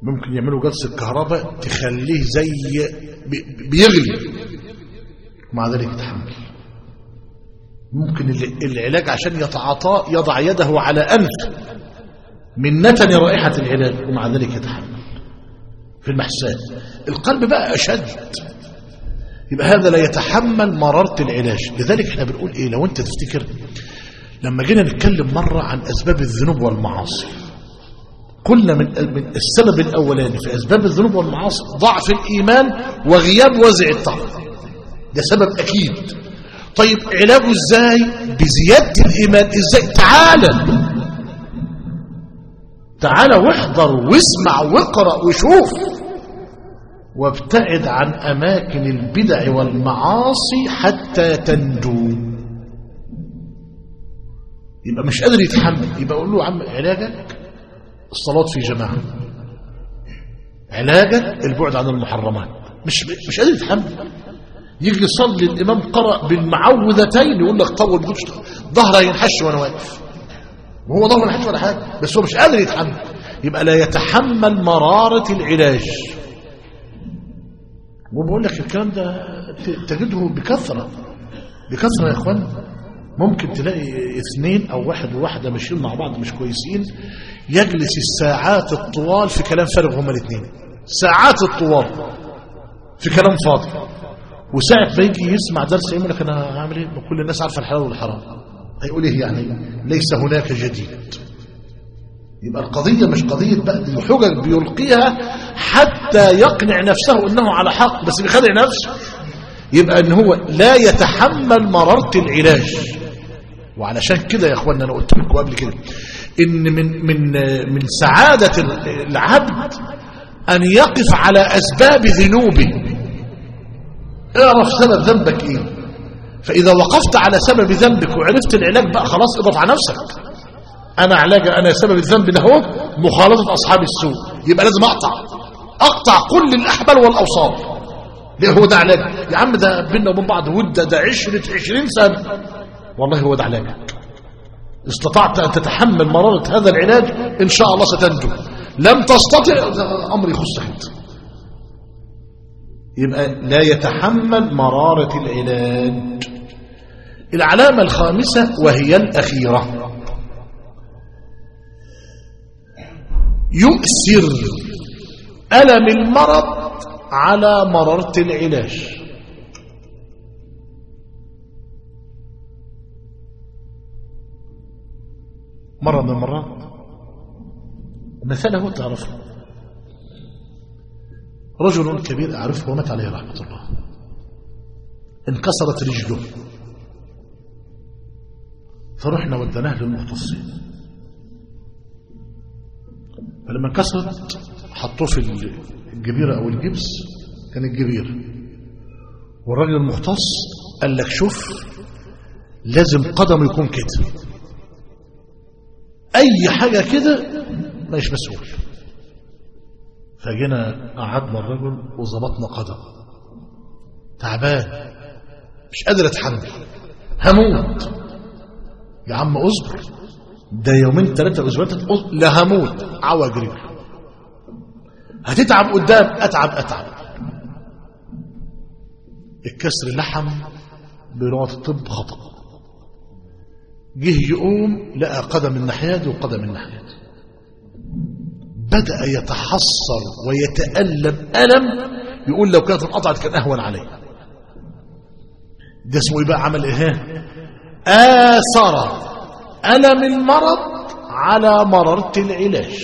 ممكن يعملوا جلسة كهرباء تخليه زي بي- بيغلي ومع ذلك يتحمل ممكن ال- العلاج عشان يتعاطاه يضع يده على أنف من نتن رائحة العلاج ومع ذلك يتحمل في المحسان القلب بقى أشد يبقى هذا لا يتحمل مرارة العلاج لذلك احنا بنقول ايه لو انت تفتكر لما جينا نتكلم مرة عن أسباب الذنوب والمعاصي قلنا من من السبب الأولاني في أسباب الذنوب والمعاصي ضعف الإيمان وغياب وزع الطاقة ده سبب أكيد طيب علاجه ازاي بزيادة الإيمان ازاي تعالى تعالى واحضر واسمع واقرأ وشوف وابتعد عن أماكن البدع والمعاصي حتى تنجو يبقى مش قادر يتحمل يبقى أقول له يا عم علاجك الصلاة في جماعة علاجك البعد عن المحرمات مش مش قادر يتحمل يجي يصلي الإمام قرأ بالمعوذتين يقول لك طول بدوش ظهره ينحش وأنا واقف وهو ظهره ما ينحش ولا حاجة بس هو مش قادر يتحمل يبقى لا يتحمل مرارة العلاج وبقول لك الكلام ده ت- تجده بكثرة بكثرة يا اخوان ممكن تلاقي اثنين او واحد وواحدة ماشيين مع بعض مش كويسين يجلس الساعات الطوال في كلام فارغ هما الاثنين ساعات الطوال في كلام فاضي وساعة ما يجي يسمع درس يقول لك انا هعمل ايه كل الناس عارفه الحلال والحرام هيقول ايه يعني ليس هناك جديد يبقى القضية مش قضية بقى دي حجج بيلقيها حتى يقنع نفسه انه على حق بس بيخدع نفسه يبقى ان هو لا يتحمل مرارة العلاج وعلشان كده يا اخوانا انا قلت لكم قبل كده ان من من من سعادة العبد ان يقف على اسباب ذنوبه اعرف سبب ذنبك ايه فاذا وقفت على سبب ذنبك وعرفت العلاج بقى خلاص اضغط على نفسك انا علاج انا سبب الذنب ده هو مخالطه اصحاب السوء يبقى لازم اقطع اقطع كل الاحبال والاوصال ليه هو ده علاج يا عم ده بينا وبين بعض ود ده عشرة عشرين سنة والله هو ده علاجك استطعت أن تتحمل مرارة هذا العلاج إن شاء الله ستنجو لم تستطع ده أمر يخص حد يبقى لا يتحمل مرارة العلاج العلامة الخامسة وهي الأخيرة يؤثر ألم المرض على مرارة العلاج مرة من المرات مثال هو تعرفه رجل كبير أعرفه ومات عليه رحمة الله انكسرت رجله فرحنا ودناه للمختصين فلما انكسرت حطوه في الجبيرة أو الجبس كان الجبير والراجل المختص قال لك شوف لازم قدمه يكون كده أي حاجة كده مش مسؤول فجينا قعدنا الرجل وظبطنا قدم تعبان مش قادر اتحمل هموت يا عم اصبر ده يومين ثلاثة أسبوعين لا هموت عوى جرير هتتعب قدام أتعب أتعب الكسر لحم بلغة الطب خطأ جه يقوم لقى قدم الناحية دي وقدم الناحية دي بدأ يتحصر ويتألم ألم يقول لو كانت انقطعت كان أهون عليه ده اسمه إيه بقى عمل إيه آثر ألم المرض على مرارة العلاج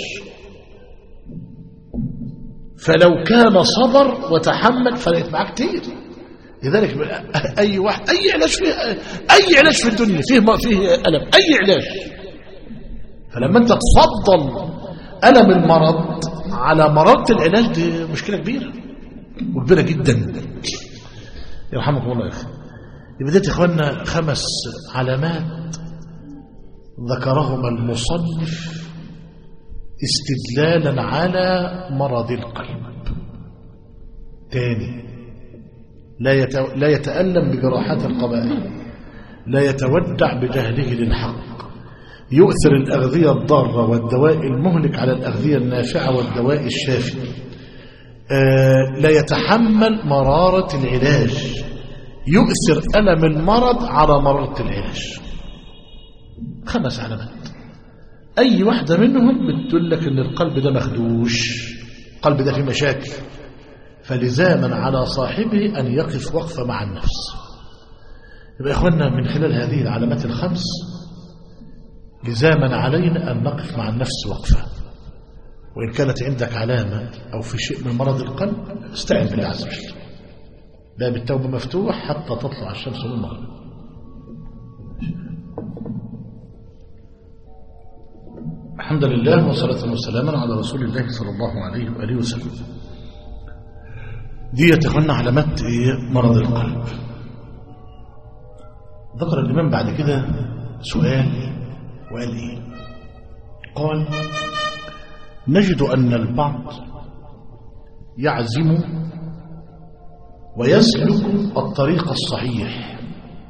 فلو كان صبر وتحمل فلقيت معاه كتير لذلك أي واحد أي علاج فيه أي علاج في الدنيا فيه ما فيه ألم أي علاج فلما أنت تفضل ألم المرض على مرارة العلاج دي مشكلة كبيرة وكبيرة جدا يرحمكم الله يا أخي يبقى ديت يا إخواننا خمس علامات ذكرهما المصنف استدلالا على مرض القلب تاني لا لا يتألم بجراحات القبائل لا يتودع بجهله للحق يؤثر الأغذية الضارة والدواء المهلك على الأغذية النافعة والدواء الشافي آه لا يتحمل مرارة العلاج يؤثر ألم المرض على مرارة العلاج خمس علامات أي واحدة منهم بتقول لك أن القلب ده مخدوش القلب ده فيه مشاكل فلزاما على صاحبه أن يقف وقفة مع النفس يبقى إخواننا من خلال هذه العلامات الخمس لزاما علينا أن نقف مع النفس وقفة وإن كانت عندك علامة أو في شيء من مرض القلب استعن بالله عز وجل باب التوبة مفتوح حتى تطلع الشمس من المغرب الحمد لله وصلاة وسلاما على رسول الله صلى الله عليه وآله وسلم دي يتخلنا علامات إيه؟ مرض القلب ذكر الإمام بعد كده سؤال وقال إيه قال نجد أن البعض يعزم ويسلك الطريق الصحيح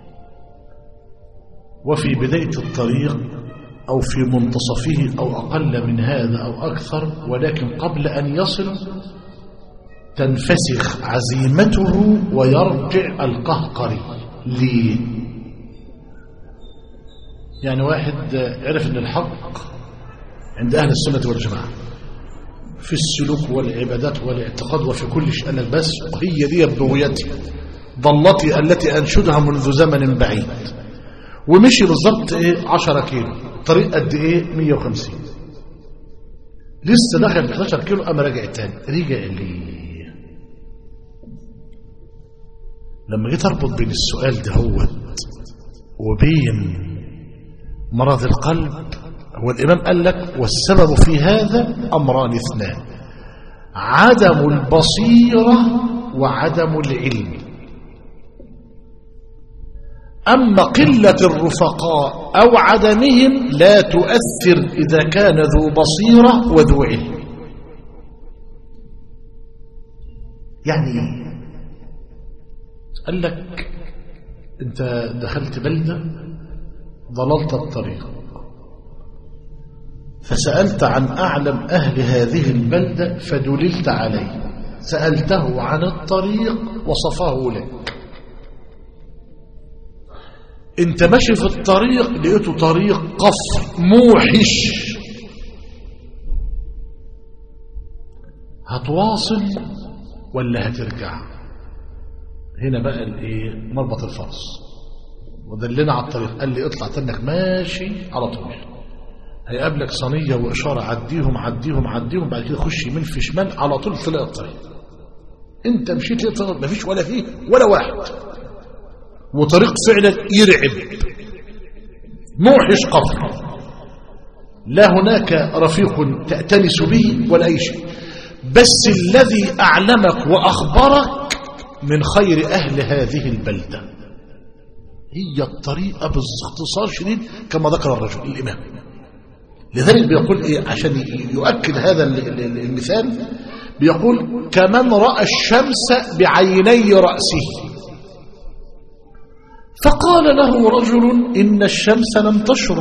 وفي بداية الطريق أو في منتصفه أو أقل من هذا أو أكثر ولكن قبل أن يصل تنفسخ عزيمته ويرجع القهقري ليه يعني واحد عرف ان الحق عند أهل السنة والجماعة في السلوك والعبادات والاعتقاد وفي كل شيء قال بس هي دي بغيتي ضلتي التي أنشدها منذ زمن بعيد ومشي بالظبط ايه 10 كيلو طريق قد ايه 150 لسه دخل 11 كيلو اما راجع تاني رجع ليه لما جيت اربط بين السؤال ده هو وبين مرض القلب هو الامام قال لك والسبب في هذا امران اثنان عدم البصيره وعدم العلم أما قلة الرفقاء أو عدمهم لا تؤثر إذا كان ذو بصيرة وذو علم يعني إيه؟ قال لك أنت دخلت بلدة ضللت الطريق فسألت عن أعلم أهل هذه البلدة فدللت عليه سألته عن الطريق وصفه لك انت ماشي في الطريق لقيته طريق قصر موحش هتواصل ولا هترجع هنا بقى الايه مربط الفرس ودلنا على الطريق قال لي اطلع تنك ماشي على طول هيقابلك صينيه واشاره عديهم عديهم عديهم بعد كده خش يمين في شمال على طول تلاقي الطريق انت مشيت لقيت الطريق مفيش ولا فيه ولا واحد وطريق فعلا يرعب موحش قفر لا هناك رفيق تأتنس به ولا أي شيء بس الذي أعلمك وأخبرك من خير أهل هذه البلدة هي الطريقة باختصار شديد كما ذكر الرجل الإمام لذلك بيقول إيه عشان يؤكد هذا المثال بيقول كمن رأى الشمس بعيني رأسه فقال له رجل إن الشمس لم تشرق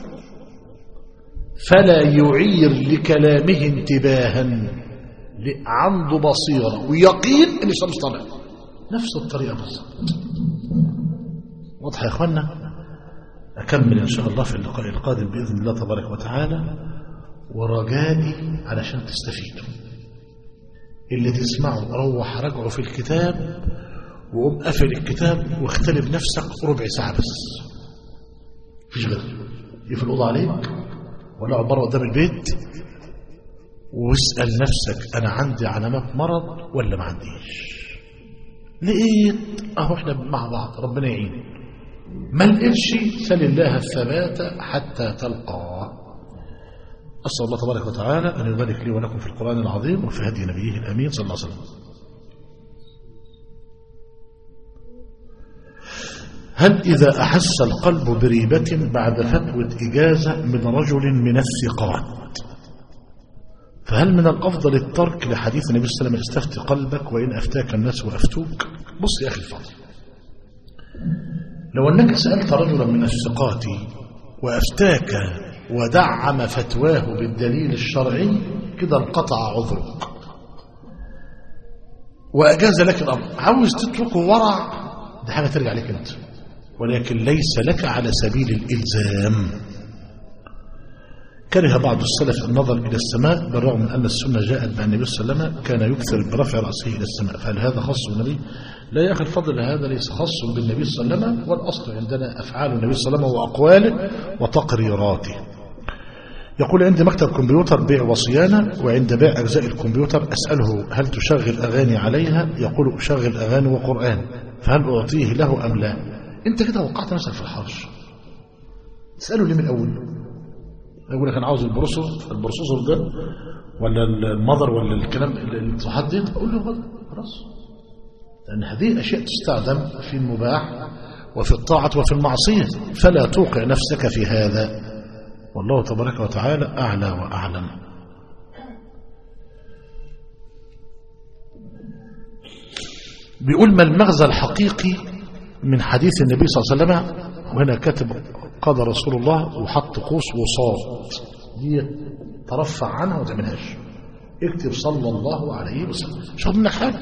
فلا يعير لكلامه انتباها عنده بصيرة ويقين ان الشمس طلع نفس الطريقة بالظبط واضح يا اخوانا أكمل إن شاء الله في اللقاء القادم بإذن الله تبارك وتعالى ورجائي علشان تستفيدوا اللي تسمعوا روح راجعوا في الكتاب وقوم قافل الكتاب واختلف نفسك ربع ساعة بس مفيش غير يقفل الأوضة عليك ولا اقعد بره قدام البيت واسأل نفسك أنا عندي علامات مرض ولا ما عنديش لقيت أهو إحنا مع بعض ربنا يعين ما لقيتش سل الله الثبات حتى تلقاه أسأل الله تبارك وتعالى أن يبارك لي ولكم في القرآن العظيم وفي هدي نبيه الأمين صلى الله عليه وسلم هل إذا أحس القلب بريبة بعد فتوى إجازة من رجل من الثقات فهل من الأفضل الترك لحديث النبي صلى الله عليه وسلم استفت قلبك وإن أفتاك الناس وأفتوك بص يا أخي الفضل لو أنك سألت رجلا من الثقات وأفتاك ودعم فتواه بالدليل الشرعي كده انقطع عذرك وأجاز لك الأمر عاوز تتركه ورع دي حاجة ترجع لك أنت ولكن ليس لك على سبيل الإلزام كره بعض السلف النظر إلى السماء بالرغم من أن السنة جاءت بأن النبي صلى الله عليه وسلم كان يكثر برفع رأسه إلى السماء فهل هذا خاص بالنبي؟ لا يا أخي الفضل هذا ليس خاص بالنبي صلى الله عليه وسلم والأصل عندنا أفعال النبي صلى الله عليه وسلم وأقواله وتقريراته يقول عندي مكتب كمبيوتر بيع وصيانة وعند بيع أجزاء الكمبيوتر أسأله هل تشغل أغاني عليها يقول أشغل أغاني وقرآن فهل أعطيه له أم لا أنت كده وقعت نفسك في الحرج تسأله ليه من الأول يقول لك أنا عاوز البروسيسور البروسيسور ده ولا المذر ولا الكلام الاتصالات دي أقول له غلط خلاص لأن هذه الأشياء تستخدم في المباح وفي الطاعة وفي المعصية فلا توقع نفسك في هذا والله تبارك وتعالى أعلى وأعلم بيقول ما المغزى الحقيقي من حديث النبي صلى الله عليه وسلم وهنا كاتب قضى رسول الله وحط قوس وصاد دي ترفع عنها وما تعملهاش اكتب صلى الله عليه وسلم مش منك حاجه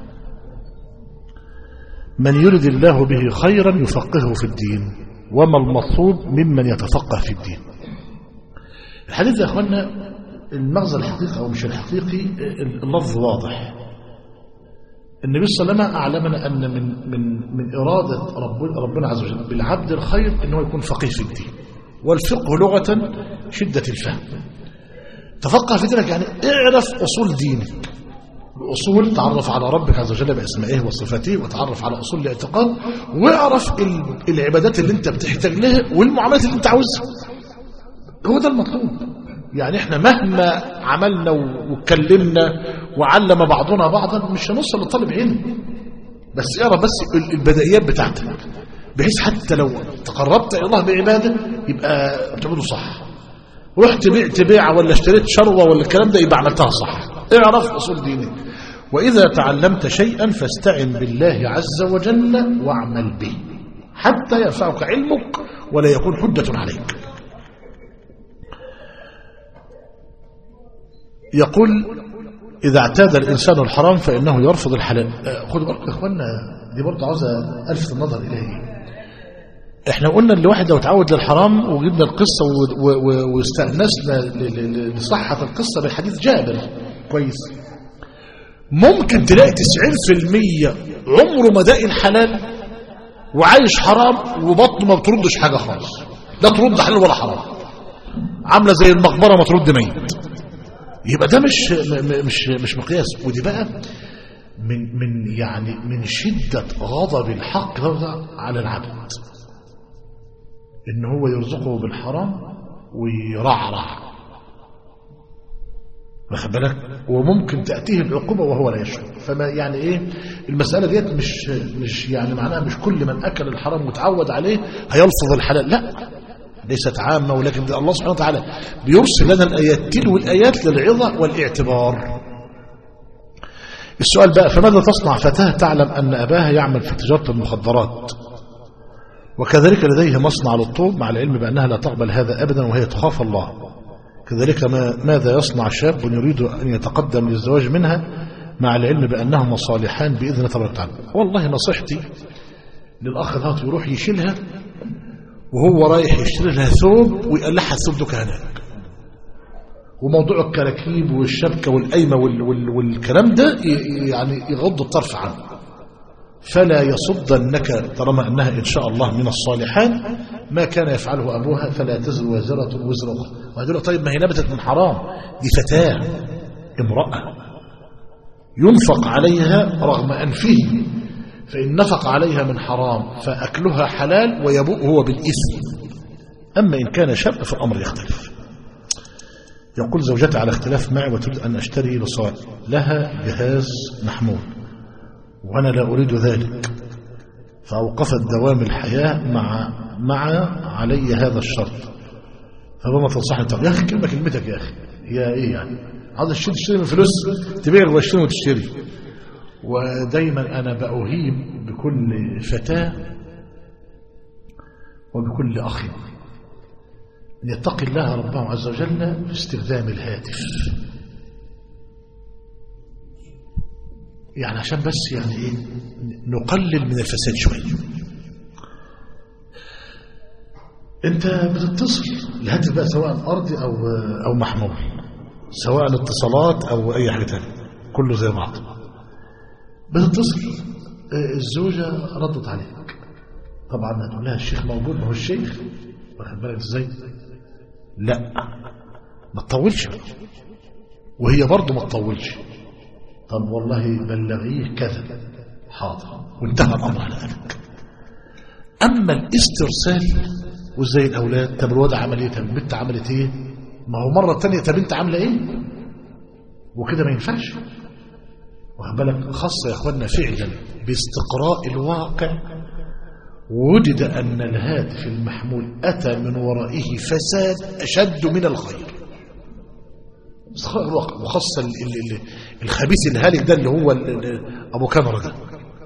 من يرد الله به خيرا يفقهه في الدين وما المطلوب ممن يتفقه في الدين الحديث يا اخوانا المغزى الحقيقي او مش الحقيقي اللفظ واضح النبي صلى الله عليه وسلم اعلمنا ان من من من اراده رب ربنا عز وجل بالعبد الخير انه يكون فقيه في الدين والفقه لغه شده الفهم تفقه في دينك يعني اعرف اصول دينك بأصول تعرف على ربك عز وجل بأسمائه وصفاته وتعرف على أصول الاعتقاد واعرف العبادات اللي انت بتحتاج لها والمعاملات اللي انت عاوزها هو ده المطلوب يعني احنا مهما عملنا واتكلمنا وعلم بعضنا بعضا مش هنوصل للطالب علم بس اعرف بس البدائيات بتاعتك بحيث حتى لو تقربت الى الله بعباده يبقى بتعمله صح رحت بعت بيعه ولا اشتريت شروه ولا الكلام ده يبقى عملتها صح اعرف اصول دينك واذا تعلمت شيئا فاستعن بالله عز وجل واعمل به حتى ينفعك علمك ولا يكون حجه عليك يقول إذا اعتاد الإنسان الحرام فإنه يرفض الحلال خدوا بالكم يا إخوانا دي برضه عاوزة ألفت النظر إليه إحنا قلنا اللي واحد لو اتعود للحرام وجبنا القصة واستأنسنا لصحة القصة بحديث جابر كويس ممكن تلاقي 90% عمره ما داقي الحلال وعايش حرام وبطنه ما بتردش حاجة خالص لا ترد حلال ولا حرام عاملة زي المقبرة ما ترد ميت يبقى ده مش مش مش مقياس ودي بقى من من يعني من شدة غضب الحق على العبد ان هو يرزقه بالحرام ويرعرع واخد بالك وممكن تأتيه العقوبة وهو لا يشعر فما يعني ايه المسألة ديت مش مش يعني معناها مش كل من أكل الحرام وتعود عليه هيلفظ الحلال لا ليست عامة ولكن الله سبحانه وتعالى بيرسل لنا الآيات تلو الآيات للعظة والاعتبار السؤال بقى فماذا تصنع فتاة تعلم أن أباها يعمل في تجارة المخدرات وكذلك لديه مصنع للطوب مع العلم بأنها لا تقبل هذا أبدا وهي تخاف الله كذلك ما ماذا يصنع شاب يريد أن يتقدم للزواج منها مع العلم بأنهما صالحان بإذن الله تبارك وتعالى والله نصيحتي للأخ ده يروح يشيلها وهو رايح يشتري لها ثوب ويقلعها الثوب ده هناك وموضوع الكراكيب والشبكة والقايمة وال وال والكلام ده يعني يغض الطرف عنه فلا يصدنك طالما أنها إن شاء الله من الصالحات ما كان يفعله أبوها فلا تزر وازرة وزر أخرى وهذول طيب ما هي نبتت من حرام دي فتاة امرأة ينفق عليها رغم أنفه فإن نفق عليها من حرام فأكلها حلال ويبوء هو بالإثم أما إن كان شاب فالأمر يختلف يقول زوجتي على اختلاف معي وتريد أن أشتري لصالح لها جهاز محمول وأنا لا أريد ذلك فأوقفت دوام الحياة مع مع علي هذا الشرط فما تنصحني طب يا أخي كلمة كلمتك يا أخي هي إيه يعني عاوز تشتري تشتري من فلوس تبيع واشتري وتشتري ودايما أنا بأهيم بكل فتاة وبكل أخ أن يتقي الله ربه عز وجل في استخدام الهاتف يعني عشان بس يعني ايه نقلل من الفساد شويه انت بتتصل الهاتف بقى سواء ارضي او او محمول سواء الاتصالات او اي حاجه تانية كله زي بعض بتتصل آه، الزوجه ردت عليك طبعا هتقول لها الشيخ موجود ما هو الشيخ واخد بالك ازاي لا ما تطولش بقى. وهي برضه ما تطولش طب والله بلغيه كذا حاضر وانتهى الامر على ذلك اما الاسترسال وازاي الاولاد طب الواد عمل ايه طب البنت عملت ايه ما هو مره تانية طب انت عامله ايه وكده ما ينفعش واخد بالك خاصه يا اخوانا فعلا باستقراء الواقع وجد ان الهاتف المحمول اتى من ورائه فساد اشد من الخير استقراء الواقع وخاصه ال- ال- ال- الخبيث الهالك ده اللي هو ال- ال- ابو كاميرا ده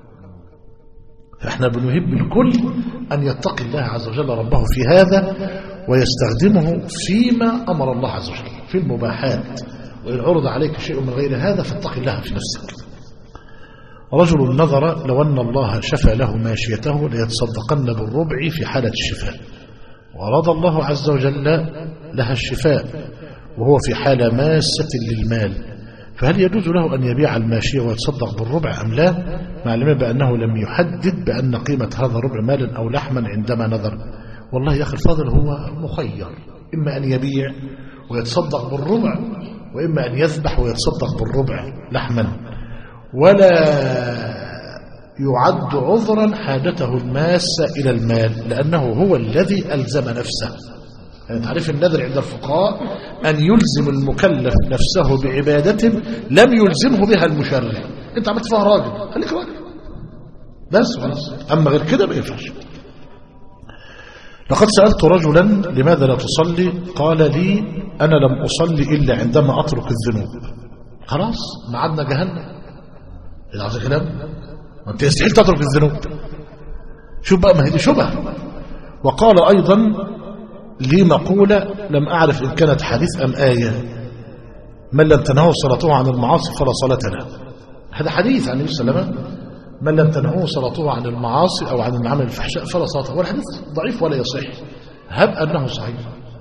فاحنا بنهب الكل ان يتقي الله عز وجل ربه في هذا ويستخدمه فيما امر الله عز وجل في المباحات وان عرض عليك شيء من غير هذا فاتق الله في نفسك رجل نظر لو ان الله شفى له ماشيته ليتصدقن بالربع في حاله الشفاء واراد الله عز وجل لها الشفاء وهو في حاله ماسه للمال فهل يجوز له أن يبيع الماشية ويتصدق بالربع أم لا مع العلم بأنه لم يحدد بأن قيمة هذا الربع مالا أو لحما عندما نظر والله يا أخي الفاضل هو مخير إما أن يبيع ويتصدق بالربع وإما أن يذبح ويتصدق بالربع لحما ولا يعد عذرا حاجته الماسة إلى المال لأنه هو الذي ألزم نفسه يعني تعريف النذر عند الفقهاء أن يلزم المكلف نفسه بعبادة لم يلزمه بها المشرع أنت عملت فيها راجل خليك راجل بس خلاص أما غير كده ما ينفعش لقد سألت رجلا لماذا لا تصلي قال لي أنا لم أصلي إلا عندما أترك الذنوب خلاص معدنا جهنم إذا عايز كلام ما أنت يستحيل تترك الذنوب شوف بقى ما هي دي شبهة وقال أيضا لي مقولة لم أعرف إن كانت حديث أم آية من لم تنهه صلاته عن المعاصي فلا صلاة له هذا حديث عن النبي صلى الله عليه وسلم من لم تنهه صلاته عن المعاصي أو عن العمل الفحشاء فلا صلاة ولا حديث ضعيف ولا يصح هب أنه صحيح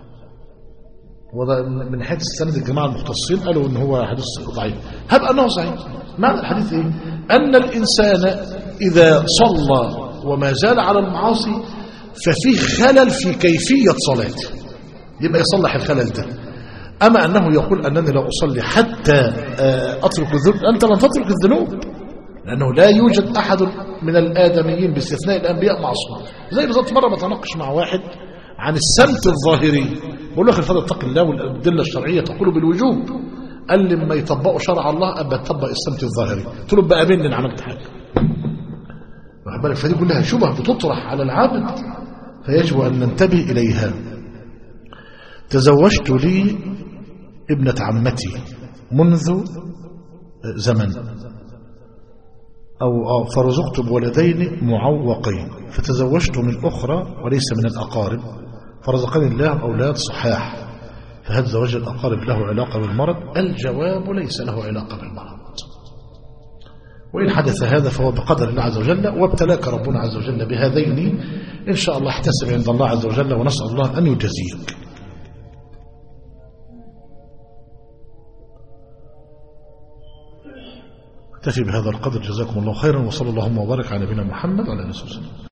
وده من حيث السند الجماعة المختصين قالوا إن هو حديث ضعيف هب أنه صحيح معنى الحديث إيه أن الإنسان إذا صلى وما زال على المعاصي ففيه خلل في كيفية صلاته يبقى يصلح الخلل ده أما أنه يقول أنني لا أصلي حتى آه، أترك الذنوب أنت لن تترك الذنوب لأنه لا يوجد أحد من الآدميين باستثناء الأنبياء معصوم زي بالظبط مرة بتناقش مع واحد عن السمت الظاهري بقول له أخي الفضل اتق الله والأدلة الشرعية تقول بالوجوب قال لي لما يطبقوا شرع الله أبقى تطبق السمت الظاهري قلت له بقى مني إن عملت حاجة واخد بالك فدي كلها شبه بتطرح على العبد فيجب أن ننتبه إليها تزوجت لي ابنة عمتي منذ زمن أو أو فرزقت بولدين معوقين فتزوجت من أخرى وليس من الأقارب فرزقني الله أولاد صحاح فهل زواج الأقارب له علاقة بالمرض الجواب ليس له علاقة بالمرض وإن حدث هذا فهو بقدر الله عز وجل وابتلاك ربنا عز وجل بهذين إن شاء الله احتسب عند الله عز وجل ونسأل الله أن يجزيك اكتفي بهذا القدر جزاكم الله خيرا وصلى اللهم وبارك على نبينا محمد وعلى اله وصحبه وسلم